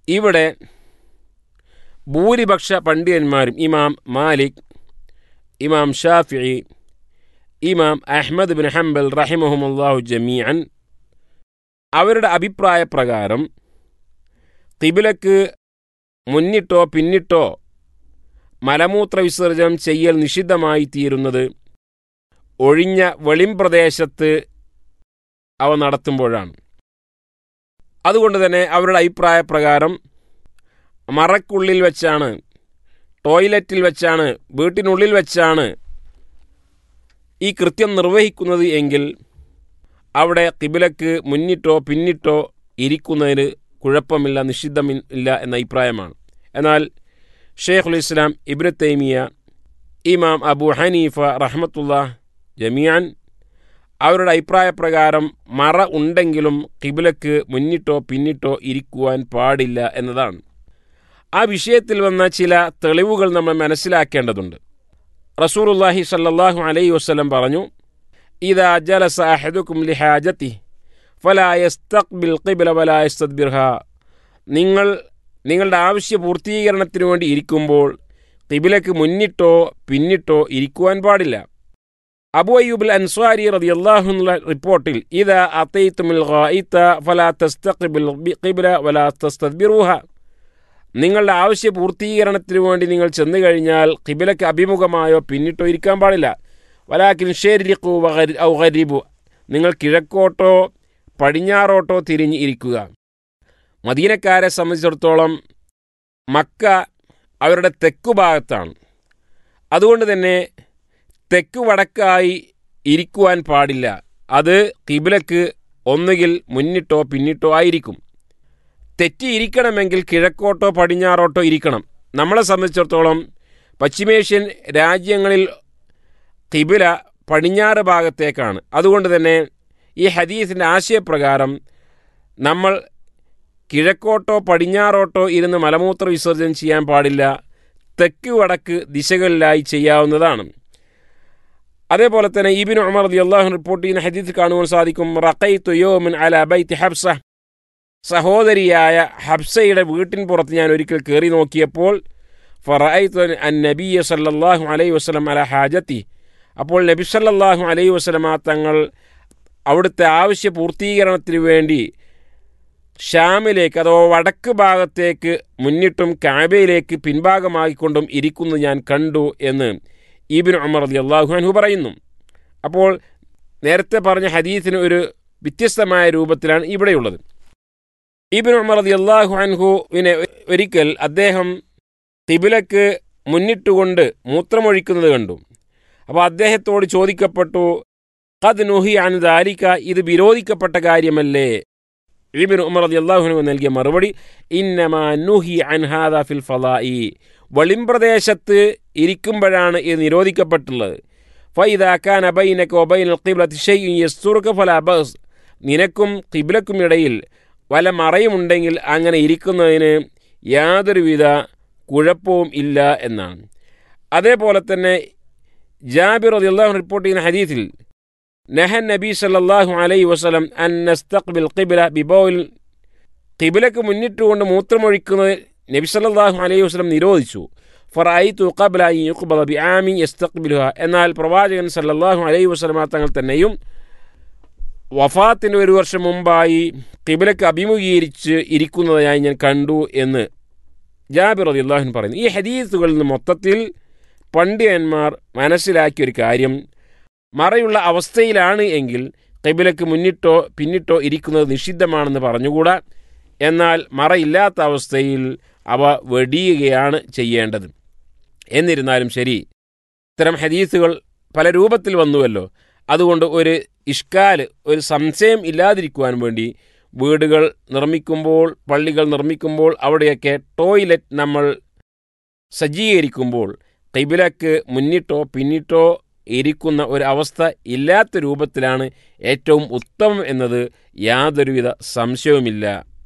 ഇവിടെ ഭൂരിപക്ഷ പണ്ഡിതന്മാരും ഇമാം മാലിക് ഇമാം ഷാഫി ഇമാം അഹ്മദ് ബിൻ ഹംബൽ റഹിമഹുമുല്ലാഹു ജമീഅൻ അവരുടെ അഭിപ്രായ പ്രകാരം കിബിലക്ക് മുന്നിട്ടോ പിന്നിട്ടോ മലമൂത്ര വിസർജനം ചെയ്യൽ നിഷിദ്ധമായി തീരുന്നത് ഒഴിഞ്ഞ വെളിംപ്രദേശത്ത് അവ നടത്തുമ്പോഴാണ് അതുകൊണ്ട് തന്നെ അവരുടെ അഭിപ്രായ പ്രകാരം മറക്കുള്ളിൽ വെച്ചാണ് ടോയ്ലറ്റിൽ വെച്ചാണ് വീട്ടിനുള്ളിൽ വെച്ചാണ് ഈ കൃത്യം നിർവഹിക്കുന്നത് എങ്കിൽ അവിടെ കിബിലക്ക് മുന്നിട്ടോ പിന്നിട്ടോ ഇരിക്കുന്നതിന് കുഴപ്പമില്ല നിഷിദ്ധമില്ല എന്ന അഭിപ്രായമാണ് എന്നാൽ ഷെയ്ഖുൽ ഇസ്ലാം ഇബ്നു തൈമിയ ഇമാം അബു ഹനീഫ റഹ്മത്തുള്ള ജമിയാൻ അവരുടെ അഭിപ്രായ പ്രകാരം മറ ഉണ്ടെങ്കിലും കിബിലക്ക് മുന്നിട്ടോ പിന്നിട്ടോ ഇരിക്കുവാൻ പാടില്ല എന്നതാണ് ആ വിഷയത്തിൽ വന്ന ചില തെളിവുകൾ നമ്മൾ മനസ്സിലാക്കേണ്ടതുണ്ട് റസൂലുല്ലാഹി സല്ലല്ലാഹു അലൈഹി വസ്ലം പറഞ്ഞു ഇതാ ജലസ അഹദുക്കും ലിഹാജത്തി ഫലായസ്തഖ്ബിൽ ഖിബ്ല വലായസ്തദ്ബിർഹ നിങ്ങൾ നിങ്ങളുടെ ആവശ്യ പൂർത്തീകരണത്തിന് വേണ്ടി ഇരിക്കുമ്പോൾ കിബിലക്ക് മുന്നിട്ടോ പിന്നിട്ടോ ഇരിക്കുവാൻ പാടില്ല അബു അയ്യൂബുൽ അൻസ്വാരി റളിയല്ലാഹു എന്നുള്ള റിപ്പോർട്ടിൽ ഇതാ അതൈത്തുമിൽ ഗായിത്ത ഫലാ തസ്തഖ്ബിൽ ഖിബ്ല വലാ തസ്തദ്ബിറുഹ നിങ്ങളുടെ ആവശ്യ പൂർത്തീകരണത്തിന് വേണ്ടി നിങ്ങൾ ചെന്നു കഴിഞ്ഞാൽ കിബിലക്ക് അഭിമുഖമായോ പിന്നിട്ടോ ഇരിക്കാൻ പാടില്ല വലാക്കിൻ ഷേരിഖു ഔ ഗരീബു നിങ്ങൾ കിഴക്കോട്ടോ പടിഞ്ഞാറോട്ടോ തിരിഞ്ഞ് ഇരിക്കുക മദീനക്കാരെ സംബന്ധിച്ചിടത്തോളം മക്ക അവരുടെ തെക്കു ഭാഗത്താണ് അതുകൊണ്ട് തന്നെ തെക്ക് വടക്കായി ഇരിക്കുവാൻ പാടില്ല അത് കിബിലക്ക് ഒന്നുകിൽ മുന്നിട്ടോ പിന്നിട്ടോ ആയിരിക്കും തെറ്റിയിരിക്കണമെങ്കിൽ കിഴക്കോട്ടോ പടിഞ്ഞാറോട്ടോ ഇരിക്കണം നമ്മളെ സംബന്ധിച്ചിടത്തോളം പശ്ചിമേഷ്യൻ രാജ്യങ്ങളിൽ കിബില പടിഞ്ഞാറ് ഭാഗത്തേക്കാണ് അതുകൊണ്ട് തന്നെ ഈ ഹദീസിൻ്റെ ആശയപ്രകാരം നമ്മൾ കിഴക്കോട്ടോ പടിഞ്ഞാറോട്ടോ ഇരുന്ന് മലമൂത്ര വിസർജനം ചെയ്യാൻ പാടില്ല തെക്ക് വടക്ക് ദിശകളിലായി ചെയ്യാവുന്നതാണ് അതേപോലെ തന്നെ ഇബിൻ ഉമർ റതി അള്ളാഹു റിപ്പോർട്ട് ചെയ്യുന്ന ഹദീസ് കാണുവാൻ സാധിക്കും റഖൈത്തു യോമിൻ അല ബൈത്ത് ഹബ്സ സഹോദരിയായ ഹബ്സയുടെ വീട്ടിൻ പുറത്ത് ഞാൻ ഒരിക്കൽ കയറി നോക്കിയപ്പോൾ ഫറൈത്തു അൻ നബിയ സല്ലല്ലാഹു അലൈഹി വസ്ലം അല ഹാജത്തി അപ്പോൾ നബി സല്ലല്ലാഹു അലൈഹി വസ്ലമ തങ്ങൾ അവിടുത്തെ ആവശ്യ പൂർത്തീകരണത്തിന് വേണ്ടി ഷാമിലേക്ക് അഥവാ വടക്ക് ഭാഗത്തേക്ക് മുന്നിട്ടും കാബയിലേക്ക് പിൻഭാഗമാക്കിക്കൊണ്ടും ഇരിക്കുന്നത് ഞാൻ കണ്ടു എന്ന് ഈബിൻ ഉമർ അലി അള്ളാഹു അൻഹു പറയുന്നു അപ്പോൾ നേരത്തെ പറഞ്ഞ ഹദീസിന് ഒരു വ്യത്യസ്തമായ രൂപത്തിലാണ് ഇവിടെയുള്ളത് ഈബിൻ ഉമർ അലി അള്ളാഹു അൻഹുവിനെ ഒരിക്കൽ അദ്ദേഹം തിബിലക്ക് മുന്നിട്ടുകൊണ്ട് മൂത്രമൊഴിക്കുന്നത് കണ്ടു അപ്പോൾ അദ്ദേഹത്തോട് ചോദിക്കപ്പെട്ടു ഖദ് നുഹി അൻ ദാലിക ഇത് വിരോധിക്കപ്പെട്ട കാര്യമല്ലേ ഇബിൻ ഉമർ റതി അള്ളാഹുനു നൽകിയ മറുപടി ഇന്നമാ നുഹി അൻ ഹാദ ഫിൽ ഫലായി വെളിമ്പ്രദേശത്ത് ഇരിക്കുമ്പോഴാണ് ഇത് നിരോധിക്കപ്പെട്ടുള്ളത് ഫൈദാക്കാൻ അബൈനക്ക് ഒബൈൻ യസ്തുർക്ക് ഫല ബസ് നിനക്കും കിബിലക്കും ഇടയിൽ വല്ല മറയുമുണ്ടെങ്കിൽ അങ്ങനെ ഇരിക്കുന്നതിന് യാതൊരുവിധ കുഴപ്പവും ഇല്ല എന്നാണ് അതേപോലെ തന്നെ ജാബിർ റതി അള്ളാഹു റിപ്പോർട്ട് ചെയ്യുന്ന ഹദീസിൽ നഹൻ നബി സല്ലാഹു അലൈ വസ്ലം അൻ നസ്തഖ്ബിൽ ഖിബില ബിബോയിൽ ഖിബിലക്ക് മുന്നിട്ടുകൊണ്ട് മൂത്രമൊഴിക്കുന്നത് നബി സല്ലാഹു അലൈഹി വസ്ലം നിരോധിച്ചു ഫറായിത്തു ഖബല യുഖ്ബദ ബി ആമി യസ്തഖ്ബിലുഹ എന്നാൽ പ്രവാചകൻ സല്ലല്ലാഹു അലൈഹി വസ്ലമ തങ്ങൾ തന്നെയും വഫാത്തിന് ഒരു വർഷം മുമ്പായി കിബിലക്ക് അഭിമുഖീകരിച്ച് ഇരിക്കുന്നതായി ഞാൻ കണ്ടു എന്ന് ജാബിർ റതി അള്ളാഹുൻ പറയുന്നു ഈ ഹദീസുകളിൽ നിന്ന് മൊത്തത്തിൽ പണ്ഡിതന്മാർ മനസ്സിലാക്കിയ ഒരു കാര്യം മറയുള്ള അവസ്ഥയിലാണ് എങ്കിൽ കിബിലക്ക് മുന്നിട്ടോ പിന്നിട്ടോ ഇരിക്കുന്നത് നിഷിദ്ധമാണെന്ന് പറഞ്ഞുകൂടാ എന്നാൽ മറയില്ലാത്ത അവസ്ഥയിൽ അവ വെടിയുകയാണ് ചെയ്യേണ്ടത് എന്നിരുന്നാലും ശരി ഇത്തരം ഹദീസുകൾ പല രൂപത്തിൽ വന്നുവല്ലോ അതുകൊണ്ട് ഒരു ഇഷ്കാൽ ഒരു സംശയം ഇല്ലാതിരിക്കുവാൻ വേണ്ടി വീടുകൾ നിർമ്മിക്കുമ്പോൾ പള്ളികൾ നിർമ്മിക്കുമ്പോൾ അവിടെയൊക്കെ ടോയ്ലറ്റ് നമ്മൾ സജ്ജീകരിക്കുമ്പോൾ കൈബിലക്ക് മുന്നിട്ടോ പിന്നിട്ടോ ഇരിക്കുന്ന ഒരു അവസ്ഥ ഇല്ലാത്ത രൂപത്തിലാണ് ഏറ്റവും ഉത്തമം എന്നത് യാതൊരുവിധ സംശയവുമില്ല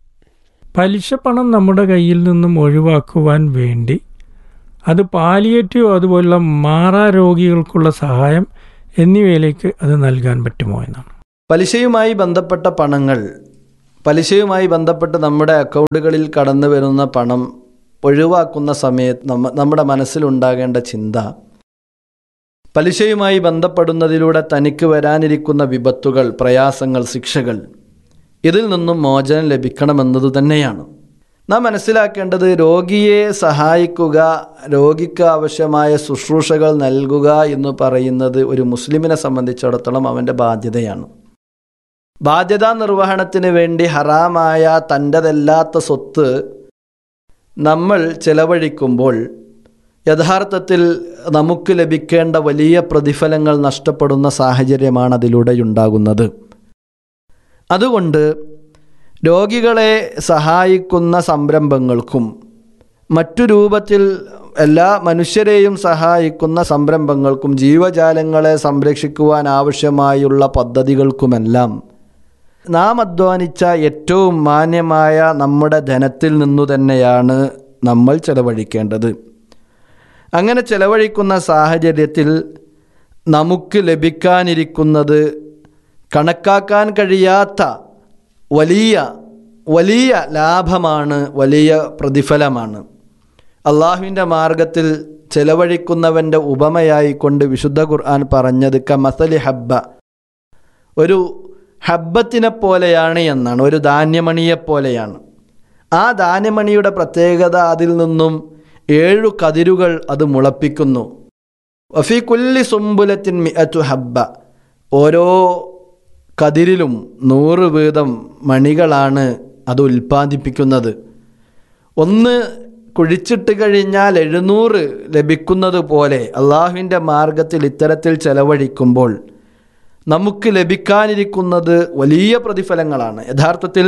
പലിശ പണം നമ്മുടെ കയ്യിൽ നിന്നും ഒഴിവാക്കുവാൻ വേണ്ടി അത് പാലിയേറ്റീവ് അതുപോലുള്ള മാറാ രോഗികൾക്കുള്ള സഹായം എന്നിവയിലേക്ക് അത് നൽകാൻ പറ്റുമോ എന്നാണ് പലിശയുമായി ബന്ധപ്പെട്ട പണങ്ങൾ പലിശയുമായി ബന്ധപ്പെട്ട് നമ്മുടെ അക്കൗണ്ടുകളിൽ കടന്നു വരുന്ന പണം ഒഴിവാക്കുന്ന സമയത്ത് നമ്മ നമ്മുടെ മനസ്സിലുണ്ടാകേണ്ട ചിന്ത പലിശയുമായി ബന്ധപ്പെടുന്നതിലൂടെ തനിക്ക് വരാനിരിക്കുന്ന വിപത്തുകൾ പ്രയാസങ്ങൾ ശിക്ഷകൾ ഇതിൽ നിന്നും മോചനം ലഭിക്കണമെന്നത് തന്നെയാണ് നാം മനസ്സിലാക്കേണ്ടത് രോഗിയെ സഹായിക്കുക രോഗിക്ക് ആവശ്യമായ ശുശ്രൂഷകൾ നൽകുക എന്ന് പറയുന്നത് ഒരു മുസ്ലിമിനെ സംബന്ധിച്ചിടത്തോളം അവൻ്റെ ബാധ്യതയാണ് ബാധ്യതാ നിർവഹണത്തിന് വേണ്ടി ഹറാമായ തൻ്റെതല്ലാത്ത സ്വത്ത് നമ്മൾ ചെലവഴിക്കുമ്പോൾ യഥാർത്ഥത്തിൽ നമുക്ക് ലഭിക്കേണ്ട വലിയ പ്രതിഫലങ്ങൾ നഷ്ടപ്പെടുന്ന സാഹചര്യമാണ് അതിലൂടെ ഉണ്ടാകുന്നത് അതുകൊണ്ട് രോഗികളെ സഹായിക്കുന്ന സംരംഭങ്ങൾക്കും മറ്റു രൂപത്തിൽ എല്ലാ മനുഷ്യരെയും സഹായിക്കുന്ന സംരംഭങ്ങൾക്കും ജീവജാലങ്ങളെ സംരക്ഷിക്കുവാൻ ആവശ്യമായുള്ള പദ്ധതികൾക്കുമെല്ലാം നാം അധ്വാനിച്ച ഏറ്റവും മാന്യമായ നമ്മുടെ ധനത്തിൽ നിന്നു തന്നെയാണ് നമ്മൾ ചെലവഴിക്കേണ്ടത് അങ്ങനെ ചെലവഴിക്കുന്ന സാഹചര്യത്തിൽ നമുക്ക് ലഭിക്കാനിരിക്കുന്നത് കണക്കാക്കാൻ കഴിയാത്ത വലിയ വലിയ ലാഭമാണ് വലിയ പ്രതിഫലമാണ് അള്ളാഹുവിൻ്റെ മാർഗത്തിൽ ചെലവഴിക്കുന്നവൻ്റെ ഉപമയായിക്കൊണ്ട് വിശുദ്ധ ഖുർആൻ പറഞ്ഞത് ക മസലി ഹബ്ബ ഒരു ഹബ്ബത്തിനെ പോലെയാണ് എന്നാണ് ഒരു ധാന്യമണിയെപ്പോലെയാണ് ആ ധാന്യമണിയുടെ പ്രത്യേകത അതിൽ നിന്നും ഏഴു കതിരുകൾ അത് മുളപ്പിക്കുന്നു വഫി കുല്ലി സുംബുലത്തിൻ മിഅത്തു ഹബ്ബ ഓരോ കതിരിലും നൂറ് വീതം മണികളാണ് അത് ഉൽപ്പാദിപ്പിക്കുന്നത് ഒന്ന് കുഴിച്ചിട്ട് കഴിഞ്ഞാൽ എഴുന്നൂറ് ലഭിക്കുന്നത് പോലെ അള്ളാഹുവിൻ്റെ മാർഗത്തിൽ ഇത്തരത്തിൽ ചെലവഴിക്കുമ്പോൾ നമുക്ക് ലഭിക്കാനിരിക്കുന്നത് വലിയ പ്രതിഫലങ്ങളാണ് യഥാർത്ഥത്തിൽ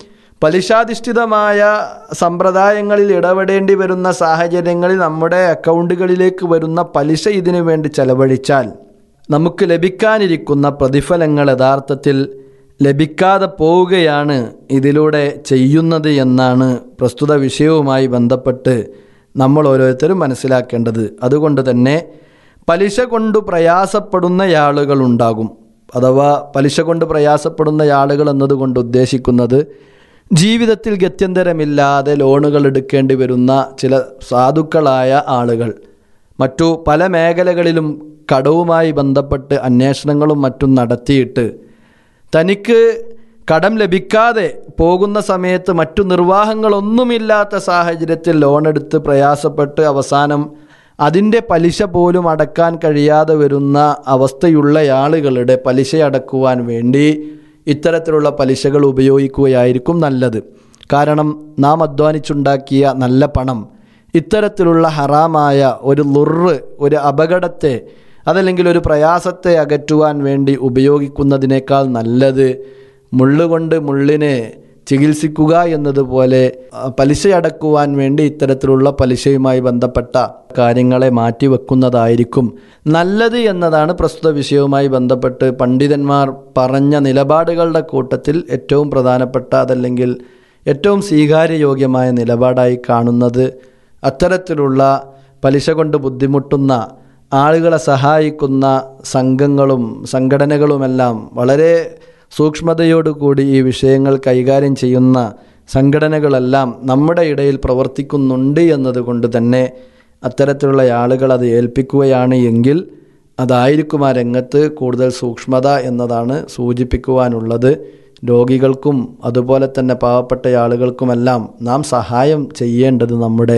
പലിശാധിഷ്ഠിതമായ സമ്പ്രദായങ്ങളിൽ ഇടപെടേണ്ടി വരുന്ന സാഹചര്യങ്ങളിൽ നമ്മുടെ അക്കൗണ്ടുകളിലേക്ക് വരുന്ന പലിശ ഇതിനു വേണ്ടി ചെലവഴിച്ചാൽ നമുക്ക് ലഭിക്കാനിരിക്കുന്ന പ്രതിഫലങ്ങൾ യഥാർത്ഥത്തിൽ ലഭിക്കാതെ പോവുകയാണ് ഇതിലൂടെ ചെയ്യുന്നത് എന്നാണ് പ്രസ്തുത വിഷയവുമായി ബന്ധപ്പെട്ട് നമ്മൾ ഓരോരുത്തരും മനസ്സിലാക്കേണ്ടത് അതുകൊണ്ട് തന്നെ പലിശ കൊണ്ട് പ്രയാസപ്പെടുന്ന ആളുകളുണ്ടാകും അഥവാ പലിശ കൊണ്ട് പ്രയാസപ്പെടുന്ന ആളുകൾ എന്നതുകൊണ്ട് ഉദ്ദേശിക്കുന്നത് ജീവിതത്തിൽ ഗത്യന്തരമില്ലാതെ ലോണുകൾ എടുക്കേണ്ടി വരുന്ന ചില സാധുക്കളായ ആളുകൾ മറ്റു പല മേഖലകളിലും കടവുമായി ബന്ധപ്പെട്ട് അന്വേഷണങ്ങളും മറ്റും നടത്തിയിട്ട് തനിക്ക് കടം ലഭിക്കാതെ പോകുന്ന സമയത്ത് മറ്റു നിർവാഹങ്ങളൊന്നുമില്ലാത്ത സാഹചര്യത്തിൽ ലോണെടുത്ത് പ്രയാസപ്പെട്ട് അവസാനം അതിൻ്റെ പലിശ പോലും അടക്കാൻ കഴിയാതെ വരുന്ന അവസ്ഥയുള്ള ആളുകളുടെ പലിശ അടക്കുവാൻ വേണ്ടി ഇത്തരത്തിലുള്ള പലിശകൾ ഉപയോഗിക്കുകയായിരിക്കും നല്ലത് കാരണം നാം അധ്വാനിച്ചുണ്ടാക്കിയ നല്ല പണം ഇത്തരത്തിലുള്ള ഹറാമായ ഒരു ലുറ് ഒരു അപകടത്തെ അതല്ലെങ്കിൽ ഒരു പ്രയാസത്തെ അകറ്റുവാൻ വേണ്ടി ഉപയോഗിക്കുന്നതിനേക്കാൾ നല്ലത് മുള്ളുകൊണ്ട് മുള്ളിനെ ചികിത്സിക്കുക എന്നതുപോലെ പലിശ അടക്കുവാൻ വേണ്ടി ഇത്തരത്തിലുള്ള പലിശയുമായി ബന്ധപ്പെട്ട കാര്യങ്ങളെ മാറ്റിവെക്കുന്നതായിരിക്കും നല്ലത് എന്നതാണ് പ്രസ്തുത വിഷയവുമായി ബന്ധപ്പെട്ട് പണ്ഡിതന്മാർ പറഞ്ഞ നിലപാടുകളുടെ കൂട്ടത്തിൽ ഏറ്റവും പ്രധാനപ്പെട്ട അതല്ലെങ്കിൽ ഏറ്റവും സ്വീകാര്യയോഗ്യമായ നിലപാടായി കാണുന്നത് അത്തരത്തിലുള്ള പലിശ കൊണ്ട് ബുദ്ധിമുട്ടുന്ന ആളുകളെ സഹായിക്കുന്ന സംഘങ്ങളും സംഘടനകളുമെല്ലാം വളരെ സൂക്ഷ്മതയോടുകൂടി ഈ വിഷയങ്ങൾ കൈകാര്യം ചെയ്യുന്ന സംഘടനകളെല്ലാം നമ്മുടെ ഇടയിൽ പ്രവർത്തിക്കുന്നുണ്ട് എന്നതുകൊണ്ട് തന്നെ അത്തരത്തിലുള്ള ആളുകൾ അത് ഏൽപ്പിക്കുകയാണ് എങ്കിൽ അതായിരിക്കും ആ രംഗത്ത് കൂടുതൽ സൂക്ഷ്മത എന്നതാണ് സൂചിപ്പിക്കുവാനുള്ളത് രോഗികൾക്കും അതുപോലെ തന്നെ പാവപ്പെട്ട ആളുകൾക്കുമെല്ലാം നാം സഹായം ചെയ്യേണ്ടത് നമ്മുടെ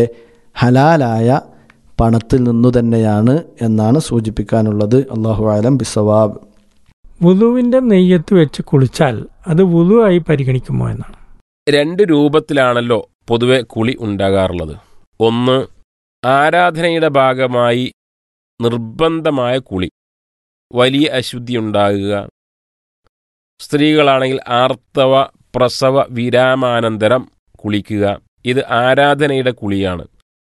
ഹലാലായ പണത്തിൽ നിന്നു തന്നെയാണ് എന്നാണ് സൂചിപ്പിക്കാനുള്ളത് അള്ളാഹു ആലം ബിസവാബ് വുളുവിൻ്റെ നെയ്യത്ത് വെച്ച് കുളിച്ചാൽ അത് വുളുവായി പരിഗണിക്കുമോ എന്നാണ് രണ്ട് രൂപത്തിലാണല്ലോ പൊതുവെ കുളി ഉണ്ടാകാറുള്ളത് ഒന്ന് ആരാധനയുടെ ഭാഗമായി നിർബന്ധമായ കുളി വലിയ അശുദ്ധി ഉണ്ടാകുക സ്ത്രീകളാണെങ്കിൽ ആർത്തവ പ്രസവ വിരാമാനന്തരം കുളിക്കുക ഇത് ആരാധനയുടെ കുളിയാണ്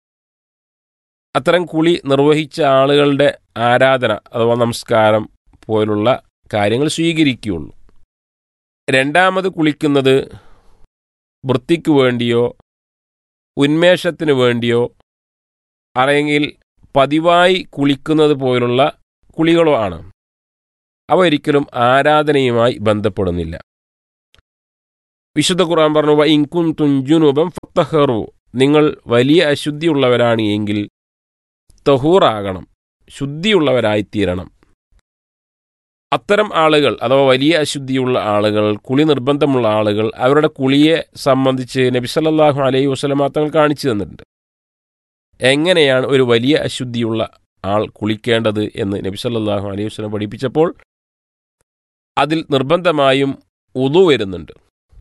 അത്തരം കുളി നിർവഹിച്ച ആളുകളുടെ ആരാധന അഥവാ നമസ്കാരം പോലുള്ള കാര്യങ്ങൾ സ്വീകരിക്കുകയുള്ളൂ രണ്ടാമത് കുളിക്കുന്നത് വൃത്തിക്ക് വേണ്ടിയോ ഉന്മേഷത്തിന് വേണ്ടിയോ അല്ലെങ്കിൽ പതിവായി കുളിക്കുന്നത് പോലുള്ള കുളികളോ ആണ് അവ ഒരിക്കലും ആരാധനയുമായി ബന്ധപ്പെടുന്നില്ല വിശുദ്ധ ഖുർആൻ പറഞ്ഞു "വ ഇൻ കുൻതും ജുനുബൻ ഫത്തഹറു നിങ്ങൾ വലിയ അശുദ്ധിയുള്ളവരാണ് എങ്കിൽ തഹൂറാകണം ശുദ്ധിയുള്ളവരായിത്തീരണം അത്തരം ആളുകൾ അഥവാ വലിയ അശുദ്ധിയുള്ള ആളുകൾ കുളി നിർബന്ധമുള്ള ആളുകൾ അവരുടെ കുളിയെ സംബന്ധിച്ച് നബി സല്ലല്ലാഹു അലൈഹി വസല്ലമ തങ്ങൾ കാണിച്ചു തന്നിട്ടുണ്ട് എങ്ങനെയാണ് ഒരു വലിയ അശുദ്ധിയുള്ള ആൾ കുളിക്കേണ്ടത് എന്ന് നബി സല്ലല്ലാഹു അലൈഹി വസല്ലം പഠിപ്പിച്ചപ്പോൾ അതിൽ നിർബന്ധമായും ഉതു വരുന്നുണ്ട്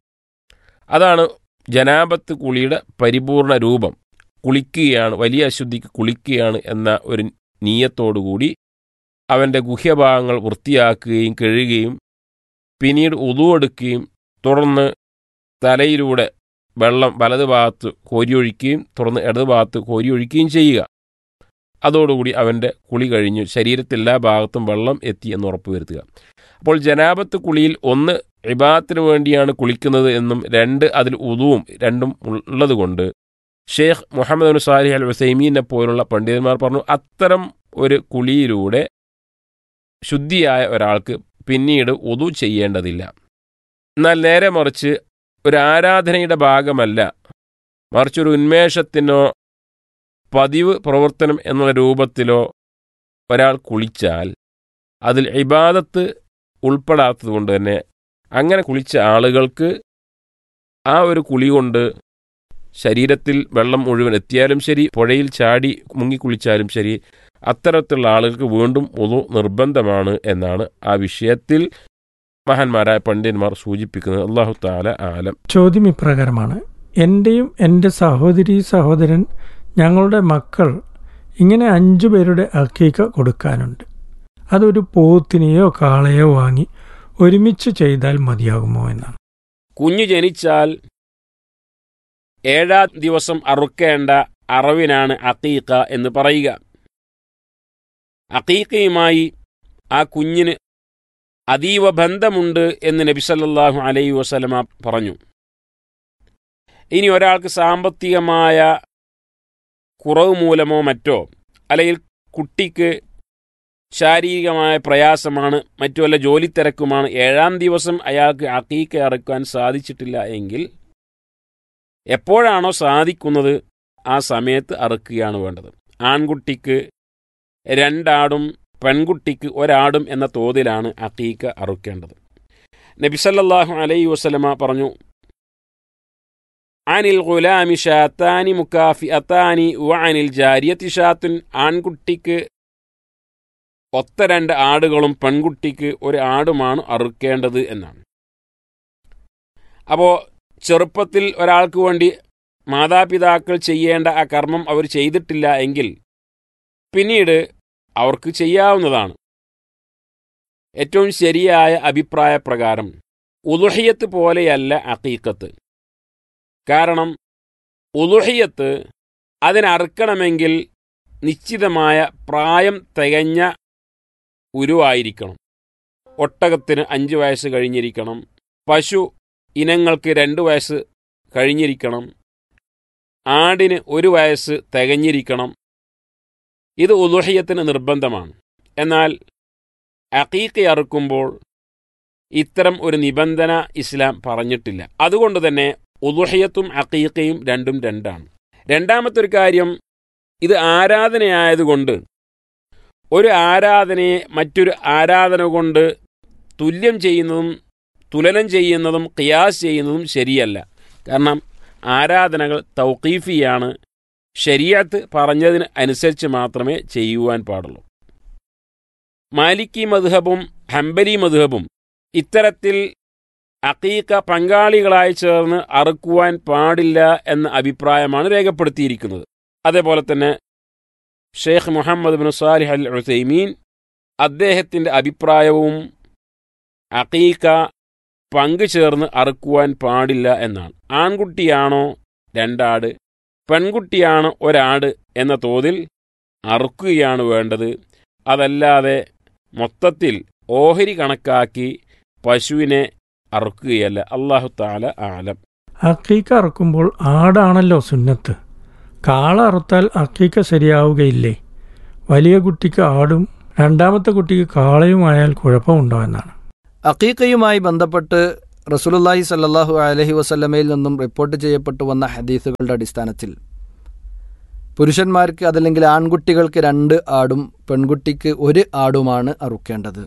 അതാണ് ജനാപത്ത് കുളിയുടെ പരിപൂർണ രൂപം കുളിക്കുകയാണ് വലിയ അശുദ്ധിക്ക് കുളിക്കുകയാണ് എന്ന ഒരു നീയത്തോടുകൂടി അവൻ്റെ ഗുഹ്യഭാഗങ്ങൾ വൃത്തിയാക്കുകയും കഴുകുകയും പിന്നീട് ഉതുവെടുക്കുകയും തുടർന്ന് തലയിലൂടെ വെള്ളം വലത് ഭാഗത്ത് കോരിയൊഴിക്കുകയും തുടർന്ന് ഇടത് ഭാഗത്ത് കോരിയൊഴിക്കുകയും ചെയ്യുക അതോടുകൂടി അവൻ്റെ കുളി കഴിഞ്ഞു ശരീരത്തിൽ എല്ലാ ഭാഗത്തും വെള്ളം എത്തി എന്ന് ഉറപ്പുവരുത്തുക അപ്പോൾ ജനാപത്ത് കുളിയിൽ ഒന്ന് ഇബാത്തിന് വേണ്ടിയാണ് കുളിക്കുന്നത് എന്നും രണ്ട് അതിൽ ഉതുവും രണ്ടും ഉള്ളതുകൊണ്ട് ഷെയ്ഖ് മുഹമ്മദ് അബിൻ സാലിഹ് അൽ വസൈമീനെ പോലുള്ള പണ്ഡിതന്മാർ പറഞ്ഞു അത്തരം ഒരു കുളിയിലൂടെ ശുദ്ധിയായ ഒരാൾക്ക് പിന്നീട് ഉതു ചെയ്യേണ്ടതില്ല എന്നാൽ നേരെ മറിച്ച് ഒരു ആരാധനയുടെ ഭാഗമല്ല മറിച്ച് ഒരു ഉന്മേഷത്തിനോ പതിവ് പ്രവർത്തനം എന്നുള്ള രൂപത്തിലോ ഒരാൾ കുളിച്ചാൽ അതിൽ ഇബാദത്ത് ഉൾപ്പെടാത്തതുകൊണ്ട് തന്നെ അങ്ങനെ കുളിച്ച ആളുകൾക്ക് ആ ഒരു കുളി കൊണ്ട് ശരീരത്തിൽ വെള്ളം മുഴുവൻ എത്തിയാലും ശരി പുഴയിൽ ചാടി മുങ്ങിക്കുളിച്ചാലും ശരി അത്തരത്തിലുള്ള ആളുകൾക്ക് വീണ്ടും ഒതു നിർബന്ധമാണ് എന്നാണ് ആ വിഷയത്തിൽ മഹാന്മാരായ പണ്ഡിതന്മാർ സൂചിപ്പിക്കുന്നത് അള്ളാഹു താല ആലം ചോദ്യം ഇപ്രകാരമാണ് എൻ്റെയും എൻ്റെ സഹോദരി സഹോദരൻ ഞങ്ങളുടെ മക്കൾ ഇങ്ങനെ അഞ്ചു പേരുടെ അക്കീക്ക കൊടുക്കാനുണ്ട് അതൊരു പോത്തിനെയോ കാളയോ വാങ്ങി ഒരുമിച്ച് ചെയ്താൽ മതിയാകുമോ എന്നാണ് കുഞ്ഞു ജനിച്ചാൽ ഏഴാം ദിവസം അറുക്കേണ്ട അറവിനാണ് അക്കീക്ക എന്ന് പറയുക അക്കീക്കയുമായി ആ കുഞ്ഞിന് അതീവ ബന്ധമുണ്ട് എന്ന് നബി സല്ലല്ലാഹു അലൈഹി വസല്ലമ പറഞ്ഞു ഇനി ഒരാൾക്ക് സാമ്പത്തികമായ കുറവ് മൂലമോ മറ്റോ അല്ലെങ്കിൽ കുട്ടിക്ക് ശാരീരികമായ പ്രയാസമാണ് മറ്റു വല്ല ജോലി തിരക്കുമാണ് ഏഴാം ദിവസം അയാൾക്ക് അക്കീക്ക ഇറക്കാൻ സാധിച്ചിട്ടില്ല എങ്കിൽ എപ്പോഴാണോ സാധിക്കുന്നത് ആ സമയത്ത് അറുക്കുകയാണ് വേണ്ടത് ആൺകുട്ടിക്ക് രണ്ടാടും പെൺകുട്ടിക്ക് ഒരാടും എന്ന തോതിലാണ് അക്കീക്ക അറുക്കേണ്ടത് നബിസല്ലാഹു അലൈ വസ്ലമ പറഞ്ഞു അനിൽ ഗുലാമി ഷാത്താനി മുക്കാഫി അത്താനി വഅനിൽ ജാരിയത്തി ഷാത്തുൻ ആൺകുട്ടിക്ക് ഒത്ത രണ്ട് ആടുകളും പെൺകുട്ടിക്ക് ഒരു ആടുമാണ് അറുക്കേണ്ടത് എന്നാണ് അപ്പോൾ ചെറുപ്പത്തിൽ ഒരാൾക്ക് വേണ്ടി മാതാപിതാക്കൾ ചെയ്യേണ്ട ആ കർമ്മം അവർ ചെയ്തിട്ടില്ല എങ്കിൽ പിന്നീട് അവർക്ക് ചെയ്യാവുന്നതാണ് ഏറ്റവും ശരിയായ അഭിപ്രായ പ്രകാരം ഉലുഹിയത്ത് പോലെയല്ല അക്കീക്കത്ത് കാരണം ഉലുഹിയത്ത് അതിനറുക്കണമെങ്കിൽ നിശ്ചിതമായ പ്രായം തികഞ്ഞ ഉരുവായിരിക്കണം ഒട്ടകത്തിന് അഞ്ച് വയസ്സ് കഴിഞ്ഞിരിക്കണം പശു ഇനങ്ങൾക്ക് രണ്ട് വയസ്സ് കഴിഞ്ഞിരിക്കണം ആടിന് ഒരു വയസ്സ് തികഞ്ഞിരിക്കണം ഇത് ഉദുഹയത്തിന് നിർബന്ധമാണ് എന്നാൽ അക്കീക്ക അറുക്കുമ്പോൾ ഇത്തരം ഒരു നിബന്ധന ഇസ്ലാം പറഞ്ഞിട്ടില്ല അതുകൊണ്ട് തന്നെ ഉദുഹയത്തും അക്കീക്കയും രണ്ടും രണ്ടാണ് രണ്ടാമത്തെ ഒരു കാര്യം ഇത് ആരാധനയായതുകൊണ്ട് ഒരു ആരാധനയെ മറ്റൊരു ആരാധന കൊണ്ട് തുല്യം ചെയ്യുന്നതും തുലനം ചെയ്യുന്നതും ഖിയാസ് ചെയ്യുന്നതും ശരിയല്ല കാരണം ആരാധനകൾ തൗക്കീഫിയാണ് ശരിയത്ത് പറഞ്ഞതിന് അനുസരിച്ച് മാത്രമേ ചെയ്യുവാൻ പാടുള്ളൂ മാലിക്കി മധുഹബും ഹംബലി മധുഹബും ഇത്തരത്തിൽ അക്കീക്ക പങ്കാളികളായി ചേർന്ന് അറുക്കുവാൻ പാടില്ല എന്ന അഭിപ്രായമാണ് രേഖപ്പെടുത്തിയിരിക്കുന്നത് അതേപോലെ തന്നെ ഷെയ്ഖ് Muhammad bin Salih al Uthaymeen അദ്ദേഹത്തിൻ്റെ അഭിപ്രായവും അക്കീക്ക പങ്കു ചേർന്ന് അറുക്കുവാൻ പാടില്ല എന്നാണ് ആൺകുട്ടിയാണോ രണ്ടാട് പെൺകുട്ടിയാണ് ഒരാട് എന്ന തോതിൽ അറുക്കുകയാണ് വേണ്ടത് അതല്ലാതെ മൊത്തത്തിൽ ഓഹരി കണക്കാക്കി പശുവിനെ അറുക്കുകയല്ല അള്ളാഹു താല ആലം അക്കീക്ക അറുക്കുമ്പോൾ ആടാണല്ലോ സുന്നത്ത് കാള അറുത്താൽ അക്കീക്ക ശരിയാവുകയില്ലേ വലിയ കുട്ടിക്ക് ആടും രണ്ടാമത്തെ കുട്ടിക്ക് കാളയുമായാൽ കുഴപ്പമുണ്ടോ എന്നാണ് അക്കീക്കയുമായി ബന്ധപ്പെട്ട് റസൂലുള്ളാഹി സല്ലല്ലാഹു അലൈഹി വസല്ലമയിൽ നിന്നും റിപ്പോർട്ട് ചെയ്യപ്പെട്ടു വന്ന ഹദീസുകളുടെ അടിസ്ഥാനത്തിൽ പുരുഷന്മാർക്ക് അതല്ലെങ്കിൽ ആൺകുട്ടികൾക്ക് രണ്ട് ആടും പെൺകുട്ടിക്ക് ഒരു ആടുമാണ് അറുക്കേണ്ടത്